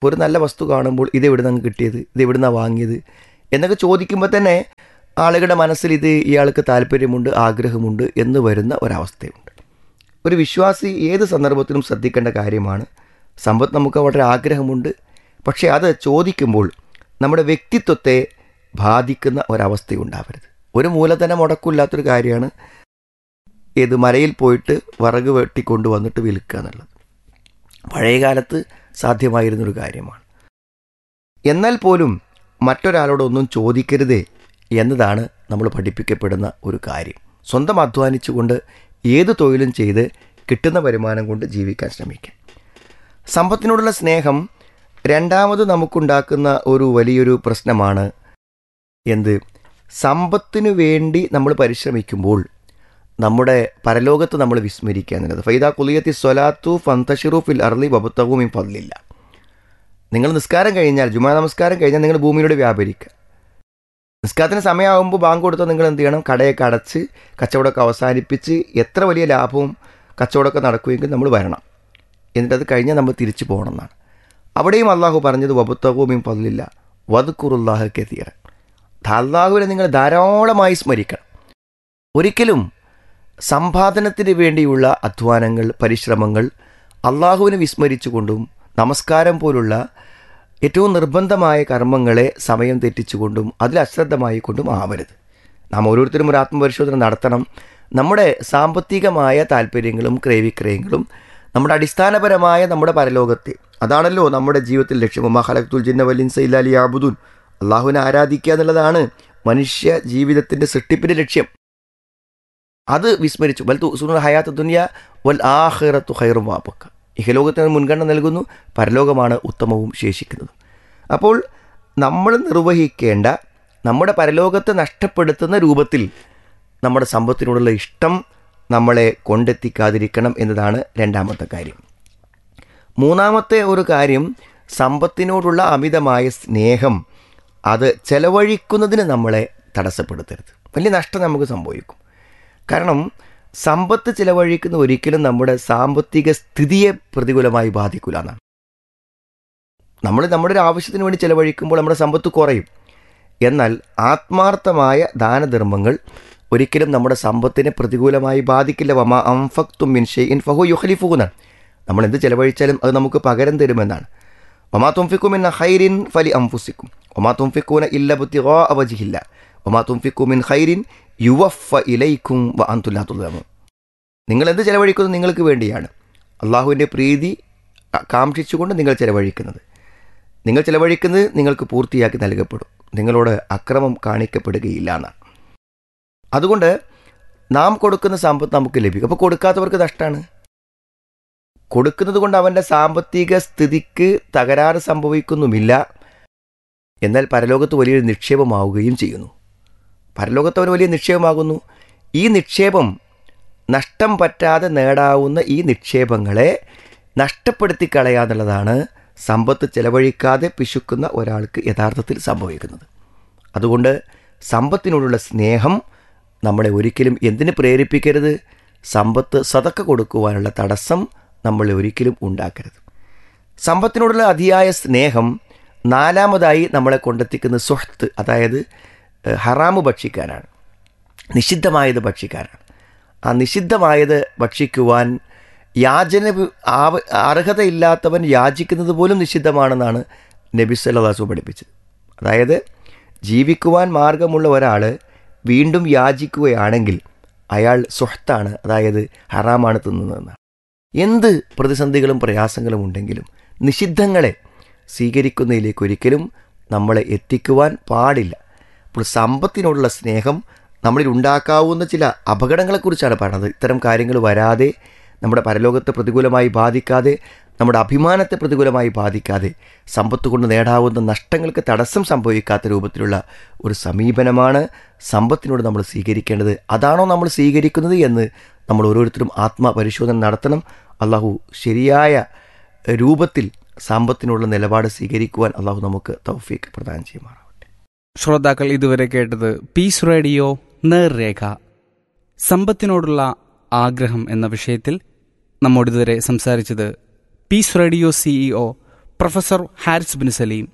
ഒരു നല്ല വസ്തു കാണുമ്പോൾ ഇത് എവിടെ നിന്ന് കിട്ടിയത് ഇത് എവിടെ നിന്നാണ് വാങ്ങിയത് എന്നൊക്കെ ചോദിക്കുമ്പോൾ തന്നെ ആളുകളുടെ മനസ്സിൽ ഇത് ഇയാൾക്ക് താല്പര്യമുണ്ട് ആഗ്രഹമുണ്ട് എന്ന് വരുന്ന ഒരവസ്ഥയുണ്ട് ഒരു വിശ്വാസി ഏത് സന്ദർഭത്തിലും ശ്രദ്ധിക്കേണ്ട കാര്യമാണ് സമ്പത്ത് നമുക്ക് വളരെ ആഗ്രഹമുണ്ട് പക്ഷേ അത് ചോദിക്കുമ്പോൾ നമ്മുടെ വ്യക്തിത്വത്തെ ബാധിക്കുന്ന ഒരവസ്ഥയുണ്ടാവരുത് ഒരു മൂലധനം മുടക്കില്ലാത്തൊരു കാര്യമാണ് ഏത് മലയിൽ പോയിട്ട് വിറക് വെട്ടിക്കൊണ്ട് വന്നിട്ട് വിൽക്കുക എന്നുള്ളത് പഴയ കാലത്ത് സാധ്യമായിരുന്നൊരു കാര്യമാണ് എന്നാൽ പോലും മറ്റൊരാളോടൊന്നും ചോദിക്കരുതേ എന്നതാണ് നമ്മൾ പഠിപ്പിക്കപ്പെടുന്ന ഒരു കാര്യം സ്വന്തം അധ്വാനിച്ചുകൊണ്ട് ഏത് തൊഴിലും ചെയ്ത് കിട്ടുന്ന വരുമാനം കൊണ്ട് ജീവിക്കാൻ ശ്രമിക്കാം സമ്പത്തിനോടുള്ള സ്നേഹം രണ്ടാമത് നമുക്കുണ്ടാക്കുന്ന ഒരു വലിയൊരു പ്രശ്നമാണ് എന്ത് സമ്പത്തിനു വേണ്ടി നമ്മൾ പരിശ്രമിക്കുമ്പോൾ നമ്മുടെ പരലോകത്ത് നമ്മൾ വിസ്മരിക്കുക എന്നുള്ളത് ഫൈദ കുലിയത്തി സ്വലാത്തു ഫന്തഷിറു ഫിൽ അർലി വബുത്തവും ഈ പതിലില്ല നിങ്ങൾ നിസ്കാരം കഴിഞ്ഞാൽ ജുമാ നമസ്കാരം കഴിഞ്ഞാൽ നിങ്ങൾ ഭൂമിയിലൂടെ വ്യാപരിക്കുക നിസ്കാരത്തിന് സമയമാകുമ്പോൾ ബാങ്ക് കൊടുത്താൽ നിങ്ങൾ എന്ത് ചെയ്യണം കടയൊക്കെ അടച്ച് കച്ചവടമൊക്കെ അവസാനിപ്പിച്ച് എത്ര വലിയ ലാഭവും കച്ചവടമൊക്കെ നടക്കുമെങ്കിൽ നമ്മൾ വരണം എന്നിട്ട് അത് കഴിഞ്ഞാൽ നമ്മൾ തിരിച്ചു പോകണം എന്നാണ് അവിടെയും അള്ളാഹു പറഞ്ഞത് വബുത്തവും പതിലില്ല വതുക്കുറുല്ലാഹ് കെതീറ അള്ളാഹുവിനെ നിങ്ങൾ ധാരാളമായി സ്മരിക്കണം ഒരിക്കലും സമ്പാദനത്തിന് വേണ്ടിയുള്ള അധ്വാനങ്ങൾ പരിശ്രമങ്ങൾ അള്ളാഹുവിനെ വിസ്മരിച്ചുകൊണ്ടും നമസ്കാരം പോലുള്ള ഏറ്റവും നിർബന്ധമായ കർമ്മങ്ങളെ സമയം തെറ്റിച്ചുകൊണ്ടും അതിൽ അശ്രദ്ധമായി കൊണ്ടും ആവരുത് നാം ഓരോരുത്തരും ഒരു ആത്മപരിശോധന നടത്തണം നമ്മുടെ സാമ്പത്തികമായ താല്പര്യങ്ങളും ക്രയവിക്രയങ്ങളും നമ്മുടെ അടിസ്ഥാനപരമായ നമ്മുടെ പരലോകത്തെ അതാണല്ലോ നമ്മുടെ ജീവിതത്തിൽ ലക്ഷ്യം മഹലക്തുൽ ജിന്ന വലിൻസ ഇല്ലാലി ആബുദുൻ അള്ളാഹുവിനെ ആരാധിക്കുക എന്നുള്ളതാണ് മനുഷ്യ ജീവിതത്തിൻ്റെ സൃഷ്ടിപ്പിൻ്റെ ലക്ഷ്യം അത് വിസ്മരിച്ചു വൽ സുനു ഹയാത്ത് ദുനിയ വൽ ആഹിറത്തു ഹൈറും വാപ്പക്ക ഇഹലോകത്തിന് മുൻഗണന നൽകുന്നു പരലോകമാണ് ഉത്തമവും ശേഷിക്കുന്നതും അപ്പോൾ നമ്മൾ നിർവഹിക്കേണ്ട നമ്മുടെ പരലോകത്തെ നഷ്ടപ്പെടുത്തുന്ന രൂപത്തിൽ നമ്മുടെ സമ്പത്തിനോടുള്ള ഇഷ്ടം നമ്മളെ കൊണ്ടെത്തിക്കാതിരിക്കണം എന്നതാണ് രണ്ടാമത്തെ കാര്യം മൂന്നാമത്തെ ഒരു കാര്യം സമ്പത്തിനോടുള്ള അമിതമായ സ്നേഹം അത് ചെലവഴിക്കുന്നതിന് നമ്മളെ തടസ്സപ്പെടുത്തരുത് വലിയ നഷ്ടം നമുക്ക് സംഭവിക്കും കാരണം സമ്പത്ത് ചിലവഴിക്കുന്ന ഒരിക്കലും നമ്മുടെ സാമ്പത്തിക സ്ഥിതിയെ പ്രതികൂലമായി ബാധിക്കില്ല എന്നാണ് നമ്മൾ നമ്മുടെ ഒരു ആവശ്യത്തിന് വേണ്ടി ചിലവഴിക്കുമ്പോൾ നമ്മുടെ സമ്പത്ത് കുറയും എന്നാൽ ആത്മാർത്ഥമായ ദാനധർമ്മങ്ങൾ ഒരിക്കലും നമ്മുടെ സമ്പത്തിനെ പ്രതികൂലമായി ബാധിക്കില്ല വമ അംഫക്തും മിൻ ഷെയ്ൻ ഫഹു യുഹലിഫുന്നാണ് നമ്മൾ എന്ത് ചിലവഴിച്ചാലും അത് നമുക്ക് പകരം തരുമെന്നാണ് ഒമാ തുംഫിക്കും എന്ന ഹൈരിൻ ഫലി അംഫുസിക്കും ഒമാ തുംഫിക്കൂന ഇല്ല ബുദ്ധിഗോ അവജിഹില്ല ഒമാ തുംഫിക്കുമിൻ ഹൈരിൻ യുവഫ ഇലൈക്കും വ അന്തുല്ലാത്തുള്ളതാമു നിങ്ങൾ എന്ത് ചിലവഴിക്കുന്നു നിങ്ങൾക്ക് വേണ്ടിയാണ് അള്ളാഹുവിൻ്റെ പ്രീതി കാക്ഷിച്ചുകൊണ്ട് നിങ്ങൾ ചിലവഴിക്കുന്നത് നിങ്ങൾ ചിലവഴിക്കുന്നത് നിങ്ങൾക്ക് പൂർത്തിയാക്കി നൽകപ്പെടും നിങ്ങളോട് അക്രമം കാണിക്കപ്പെടുകയില്ല എന്നാണ് അതുകൊണ്ട് നാം കൊടുക്കുന്ന സമ്പത്ത് നമുക്ക് ലഭിക്കും അപ്പോൾ കൊടുക്കാത്തവർക്ക് നഷ്ടമാണ് കൊടുക്കുന്നത് കൊണ്ട് അവൻ്റെ സാമ്പത്തിക സ്ഥിതിക്ക് തകരാറ് സംഭവിക്കുന്നുമില്ല എന്നാൽ പരലോകത്ത് വലിയൊരു നിക്ഷേപമാവുകയും ചെയ്യുന്നു പരലോകത്ത് അവന് വലിയ നിക്ഷേപമാകുന്നു ഈ നിക്ഷേപം നഷ്ടം പറ്റാതെ നേടാവുന്ന ഈ നിക്ഷേപങ്ങളെ നഷ്ടപ്പെടുത്തി കളയാന്നുള്ളതാണ് സമ്പത്ത് ചെലവഴിക്കാതെ പിശുക്കുന്ന ഒരാൾക്ക് യഥാർത്ഥത്തിൽ സംഭവിക്കുന്നത് അതുകൊണ്ട് സമ്പത്തിനോടുള്ള സ്നേഹം നമ്മളെ ഒരിക്കലും എന്തിന് പ്രേരിപ്പിക്കരുത് സമ്പത്ത് സതക്ക കൊടുക്കുവാനുള്ള തടസ്സം നമ്മളെ ഒരിക്കലും ഉണ്ടാക്കരുത് സമ്പത്തിനോടുള്ള അതിയായ സ്നേഹം നാലാമതായി നമ്മളെ കൊണ്ടെത്തിക്കുന്ന സുഹത്ത് അതായത് ഹറാമ് ഭക്ഷിക്കാനാണ് നിഷിദ്ധമായത് ഭക്ഷിക്കാനാണ് ആ നിഷിദ്ധമായത് ഭക്ഷിക്കുവാൻ യാചന ആവ അർഹതയില്ലാത്തവൻ യാചിക്കുന്നത് പോലും നിഷിദ്ധമാണെന്നാണ് നബി സല്ലാസു പഠിപ്പിച്ചത് അതായത് ജീവിക്കുവാൻ മാർഗമുള്ള ഒരാൾ വീണ്ടും യാചിക്കുകയാണെങ്കിൽ അയാൾ സ്വത്താണ് അതായത് ഹറാമാണ് തിന്നുന്നതെന്നാണ് എന്ത് പ്രതിസന്ധികളും പ്രയാസങ്ങളും ഉണ്ടെങ്കിലും നിഷിദ്ധങ്ങളെ സ്വീകരിക്കുന്നതിലേക്ക് ഒരിക്കലും നമ്മളെ എത്തിക്കുവാൻ പാടില്ല അപ്പോൾ സമ്പത്തിനോടുള്ള സ്നേഹം നമ്മളിൽ ഉണ്ടാക്കാവുന്ന ചില അപകടങ്ങളെക്കുറിച്ചാണ് പറയുന്നത് ഇത്തരം കാര്യങ്ങൾ വരാതെ നമ്മുടെ പരലോകത്തെ പ്രതികൂലമായി ബാധിക്കാതെ നമ്മുടെ അഭിമാനത്തെ പ്രതികൂലമായി ബാധിക്കാതെ സമ്പത്ത് കൊണ്ട് നേടാവുന്ന നഷ്ടങ്ങൾക്ക് തടസ്സം സംഭവിക്കാത്ത രൂപത്തിലുള്ള ഒരു സമീപനമാണ് സമ്പത്തിനോട് നമ്മൾ സ്വീകരിക്കേണ്ടത് അതാണോ നമ്മൾ സ്വീകരിക്കുന്നത് എന്ന് നമ്മൾ ഓരോരുത്തരും ആത്മപരിശോധന നടത്തണം അള്ളാഹു ശരിയായ രൂപത്തിൽ സമ്പത്തിനുള്ള നിലപാട് സ്വീകരിക്കുവാൻ അള്ളാഹു നമുക്ക് തൗഫീക്ക് പ്രദാനം ചെയ്യുമാറാവട്ടെ ശ്രോതാക്കൾ ഇതുവരെ കേട്ടത് പീസ് റേഡിയോ നേർരേഖ സമ്പത്തിനോടുള്ള ആഗ്രഹം എന്ന വിഷയത്തിൽ നമ്മോടിതുവരെ സംസാരിച്ചത് Peace Radio CEO professor Haris bin Saleem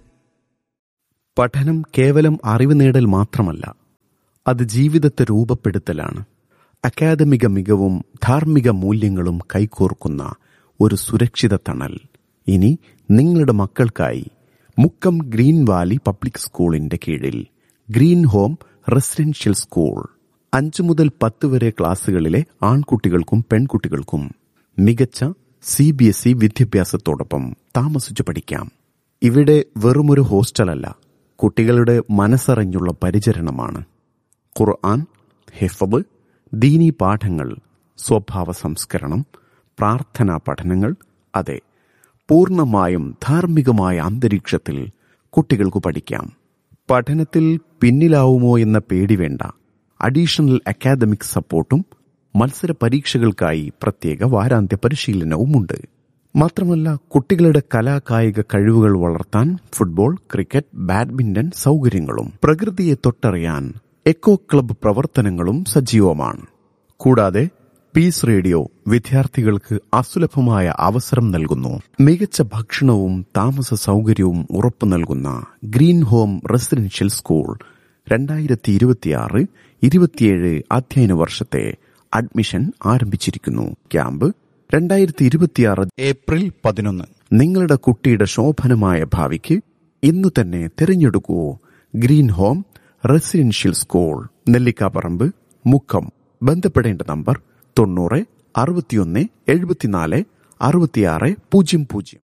പഠനം കേവലം അറിവ് നേടൽ മാത്രമല്ല അത് ജീവിതത്തെ രൂപപ്പെടുത്തലാണ് അക്കാദമിക മികവും ധാർമ്മിക മൂല്യങ്ങളും കൈകോർക്കുന്ന ഒരു സുരക്ഷിത തണൽ ഇനി നിങ്ങളുടെ മക്കൾക്കായി മുക്കം ഗ്രീൻ വാലി പബ്ലിക് സ്കൂളിന്റെ കീഴിൽ ഗ്രീൻ ഹോം റെസിഡൻഷ്യൽ സ്കൂൾ അഞ്ചു മുതൽ പത്ത് വരെ ക്ലാസ്സുകളിലെ ആൺകുട്ടികൾക്കും പെൺകുട്ടികൾക്കും മികച്ച സി ബി എസ് ഇ വിദ്യാഭ്യാസത്തോടൊപ്പം താമസിച്ചു പഠിക്കാം ഇവിടെ വെറുമൊരു ഹോസ്റ്റലല്ല കുട്ടികളുടെ മനസ്സറിഞ്ഞുള്ള പരിചരണമാണ് ഖുർആൻ ഹിഫബ് ദീനി പാഠങ്ങൾ സ്വഭാവ സംസ്കരണം പ്രാർത്ഥനാ പഠനങ്ങൾ അതെ പൂർണ്ണമായും ധാർമ്മികമായ അന്തരീക്ഷത്തിൽ കുട്ടികൾക്ക് പഠിക്കാം പഠനത്തിൽ പിന്നിലാവുമോ എന്ന പേടി വേണ്ട അഡീഷണൽ അക്കാദമിക് സപ്പോർട്ടും മത്സര പരീക്ഷകൾക്കായി പ്രത്യേക വാരാന്ത്യ പരിശീലനവുമുണ്ട് മാത്രമല്ല കുട്ടികളുടെ കലാകായിക കഴിവുകൾ വളർത്താൻ ഫുട്ബോൾ ക്രിക്കറ്റ് ബാഡ്മിന്റൺ സൗകര്യങ്ങളും പ്രകൃതിയെ തൊട്ടറിയാൻ എക്കോ ക്ലബ്ബ് പ്രവർത്തനങ്ങളും സജീവമാണ് കൂടാതെ പീസ് റേഡിയോ വിദ്യാർത്ഥികൾക്ക് അസുലഭമായ അവസരം നൽകുന്നു മികച്ച ഭക്ഷണവും താമസ സൗകര്യവും ഉറപ്പു നൽകുന്ന ഗ്രീൻ ഹോം റെസിഡൻഷ്യൽ സ്കൂൾ രണ്ടായിരത്തി ഇരുപത്തിയാറ് ഇരുപത്തിയേഴ് അധ്യയന വർഷത്തെ അഡ്മിഷൻ ആരംഭിച്ചിരിക്കുന്നു ക്യാമ്പ് രണ്ടായിരത്തി ഇരുപത്തിയാറ് ഏപ്രിൽ പതിനൊന്ന് നിങ്ങളുടെ കുട്ടിയുടെ ശോഭനമായ ഭാവിക്ക് ഇന്നു തന്നെ തിരഞ്ഞെടുക്കൂ green home residential school Nellikkaparamba Mukkam ബന്ധപ്പെടേണ്ട നമ്പർ തൊണ്ണൂറ് അറുപത്തിയൊന്ന് എഴുപത്തിനാല് അറുപത്തിയാറ് പൂജ്യം പൂജ്യം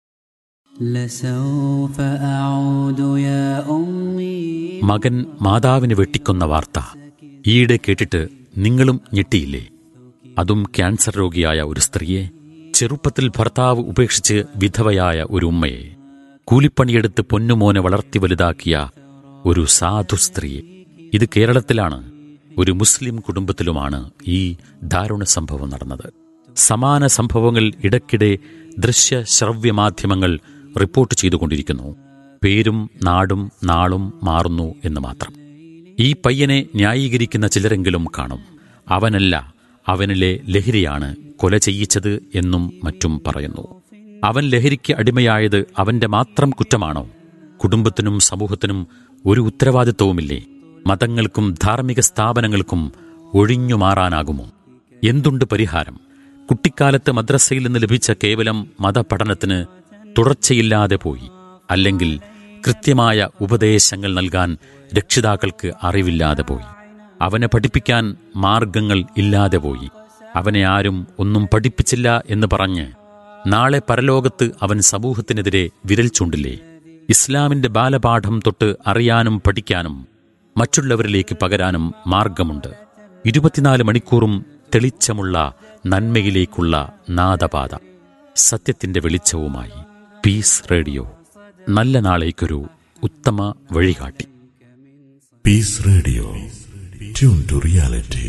لسوف أعود يا أمي മകൻ മാതാവിനെ വെട്ടിക്കൊന്ന വാർത്ത ഈയിടെ കേട്ടിട്ട് നിങ്ങളും ഞെട്ടിയില്ലേ അതും ക്യാൻസർ രോഗിയായ ഒരു സ്ത്രീയെ ചെറുപ്പത്തിൽ ഭർത്താവ് ഉപേക്ഷിച്ച് വിധവയായ ഒരു ഉമ്മയെ കൂലിപ്പണിയെടുത്ത് പൊന്നുമോനെ വളർത്തി വലുതാക്കിയ ഒരു സാധു സ്ത്രീയെ ഇത് കേരളത്തിലാണ് ഒരു മുസ്ലിം കുടുംബത്തിലുമാണ് ഈ ദാരുണ സംഭവം നടന്നത് സമാന സംഭവങ്ങൾ ഇടയ്ക്കിടെ ദൃശ്യ ശ്രവ്യ മാധ്യമങ്ങൾ റിപ്പോർട്ട് ചെയ്തുകൊണ്ടിരിക്കുന്നു പേരും നാടും നാളും മാറുന്നു എന്ന് മാത്രം ഈ പയ്യനെ ന്യായീകരിക്കുന്ന ചിലരെങ്കിലും കാണും അവനല്ല അവനിലെ ലഹരിയാണ് കൊല ചെയ്യിച്ചത് എന്നും മറ്റും പറയുന്നു അവൻ ലഹരിക്ക് അടിമയായത് അവന്റെ മാത്രം കുറ്റമാണോ കുടുംബത്തിനും സമൂഹത്തിനും ഒരു ഉത്തരവാദിത്വവുമില്ലേ മതങ്ങൾക്കും ധാർമ്മിക സ്ഥാപനങ്ങൾക്കും ഒഴിഞ്ഞു മാറാനാകുമോ എന്തുണ്ട് പരിഹാരം കുട്ടിക്കാലത്ത് മദ്രസയിൽ നിന്ന് ലഭിച്ച കേവലം മതപഠനത്തിന് തുടർച്ചയില്ലാതെ പോയി അല്ലെങ്കിൽ കൃത്യമായ ഉപദേശങ്ങൾ നൽകാൻ രക്ഷിതാക്കൾക്ക് അറിവില്ലാതെ പോയി അവനെ പഠിപ്പിക്കാൻ മാർഗങ്ങൾ ഇല്ലാതെ പോയി അവനെ ആരും ഒന്നും പഠിപ്പിച്ചില്ല എന്ന് പറഞ്ഞ് നാളെ പരലോകത്ത് അവൻ സമൂഹത്തിനെതിരെ വിരൽ ചൂണ്ടില്ലേ ഇസ്ലാമിന്റെ ബാലപാഠം തൊട്ട് അറിയാനും പഠിക്കാനും മറ്റുള്ളവരിലേക്ക് പകരാനും മാർഗമുണ്ട് ഇരുപത്തിനാല് മണിക്കൂറും തെളിച്ചമുള്ള നന്മയിലേക്കുള്ള നാദപാത സത്യത്തിന്റെ വെളിച്ചവുമായി പീസ് റേഡിയോ നല്ല നാളേക്കൊരു ഉത്തമ വഴികാട്ടി Peace Radio tune to reality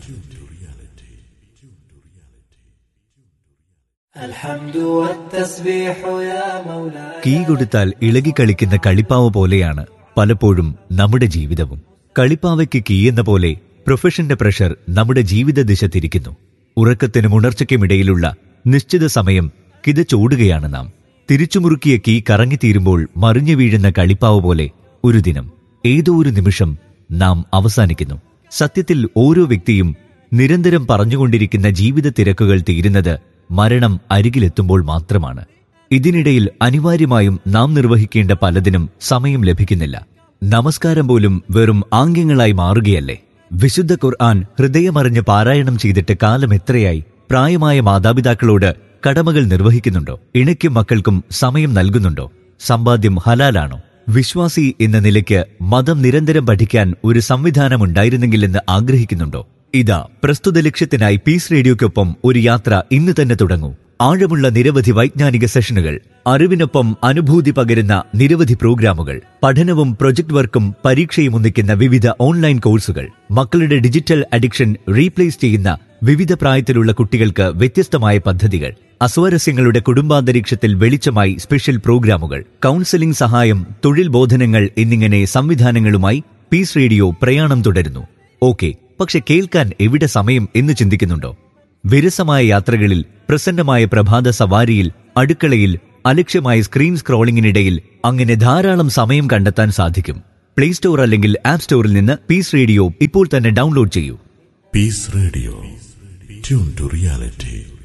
key കൊടുത്താൽ ഇളകിക്കളിക്കുന്ന കളിപ്പാവ പോലെയാണ് പലപ്പോഴും നമ്മുടെ ജീവിതവും കളിപ്പാവയ്ക്ക് കീ എന്ന പോലെ പ്രൊഫഷന്റെ പ്രഷർ നമ്മുടെ ജീവിത ദിശ തിരിക്കുന്നു ഉറക്കത്തിനും ഉണർച്ചയ്ക്കുമിടയിലുള്ള നിശ്ചിത സമയം കിതച്ചോടുകയാണ് നാം തിരിച്ചുമുറുക്കിയ കീ കറങ്ങിത്തീരുമ്പോൾ മറിഞ്ഞു വീഴുന്ന കളിപ്പാവ് പോലെ ഒരു ദിനം ഏതോ ഒരു നിമിഷം നാം അവസാനിക്കുന്നു സത്യത്തിൽ ഓരോ വ്യക്തിയും നിരന്തരം പറഞ്ഞുകൊണ്ടിരിക്കുന്ന ജീവിത തിരക്കുകൾ തീരുന്നത് മരണം അരികിലെത്തുമ്പോൾ മാത്രമാണ് ഇതിനിടയിൽ അനിവാര്യമായും നാം നിർവഹിക്കേണ്ട പലതിനും സമയം ലഭിക്കുന്നില്ല നമസ്കാരം പോലും വെറും ആംഗ്യങ്ങളായി മാറുകയല്ലേ വിശുദ്ധ ഖുർആൻ ഹൃദയമറിഞ്ഞ് പാരായണം ചെയ്തിട്ട് കാലം എത്രയായി പ്രായമായ മാതാപിതാക്കളോട് കടമകൾ നിർവഹിക്കുന്നുണ്ടോ ഇണയ്ക്കും മക്കൾക്കും സമയം നൽകുന്നുണ്ടോ സമ്പാദ്യം ഹലാലാണോ വിശ്വാസി എന്ന നിലയ്ക്ക് മതം നിരന്തരം പഠിക്കാൻ ഒരു സംവിധാനം ഉണ്ടായിരുന്നെങ്കിലെന്ന് ആഗ്രഹിക്കുന്നുണ്ടോ ഇതാ പ്രസ്തുത ലക്ഷ്യത്തിനായി പീസ് റേഡിയോയ്ക്കൊപ്പം ഒരു യാത്ര ഇന്ന് തന്നെ തുടങ്ങൂ ആഴമുള്ള നിരവധി വൈജ്ഞാനിക സെഷനുകൾ അറിവിനൊപ്പം അനുഭൂതി പകരുന്ന നിരവധി പ്രോഗ്രാമുകൾ പഠനവും പ്രൊജക്ട് വർക്കും പരീക്ഷയും ഒന്നിക്കുന്ന വിവിധ ഓൺലൈൻ കോഴ്സുകൾ മക്കളുടെ ഡിജിറ്റൽ അഡിക്ഷൻ റീപ്ലേസ് ചെയ്യുന്ന വിവിധ പ്രായത്തിലുള്ള കുട്ടികൾക്ക് വ്യത്യസ്തമായ പദ്ധതികൾ അസ്വാരസ്യങ്ങളുടെ കുടുംബാന്തരീക്ഷത്തിൽ വെളിച്ചമായി സ്പെഷ്യൽ പ്രോഗ്രാമുകൾ കൗൺസിലിംഗ് സഹായം തൊഴിൽ ബോധനങ്ങൾ എന്നിങ്ങനെ സംവിധാനങ്ങളുമായി പീസ് റേഡിയോ പ്രയാണം തുടരുന്നു ഓക്കെ പക്ഷെ കേൾക്കാൻ എവിടെ സമയം എന്ന് ചിന്തിക്കുന്നുണ്ടോ വിരസമായ യാത്രകളിൽ പ്രസന്നമായ പ്രഭാത സവാരിയിൽ അടുക്കളയിൽ അലക്ഷ്യമായ സ്ക്രീൻ സ്ക്രോളിംഗിനിടയിൽ അങ്ങനെ ധാരാളം സമയം കണ്ടെത്താൻ സാധിക്കും പ്ലേ സ്റ്റോർ അല്ലെങ്കിൽ ആപ്പ് സ്റ്റോറിൽ നിന്ന് പീസ് റേഡിയോ ഇപ്പോൾ തന്നെ ഡൗൺലോഡ് ചെയ്യൂ Peace Radio. Tune to reality.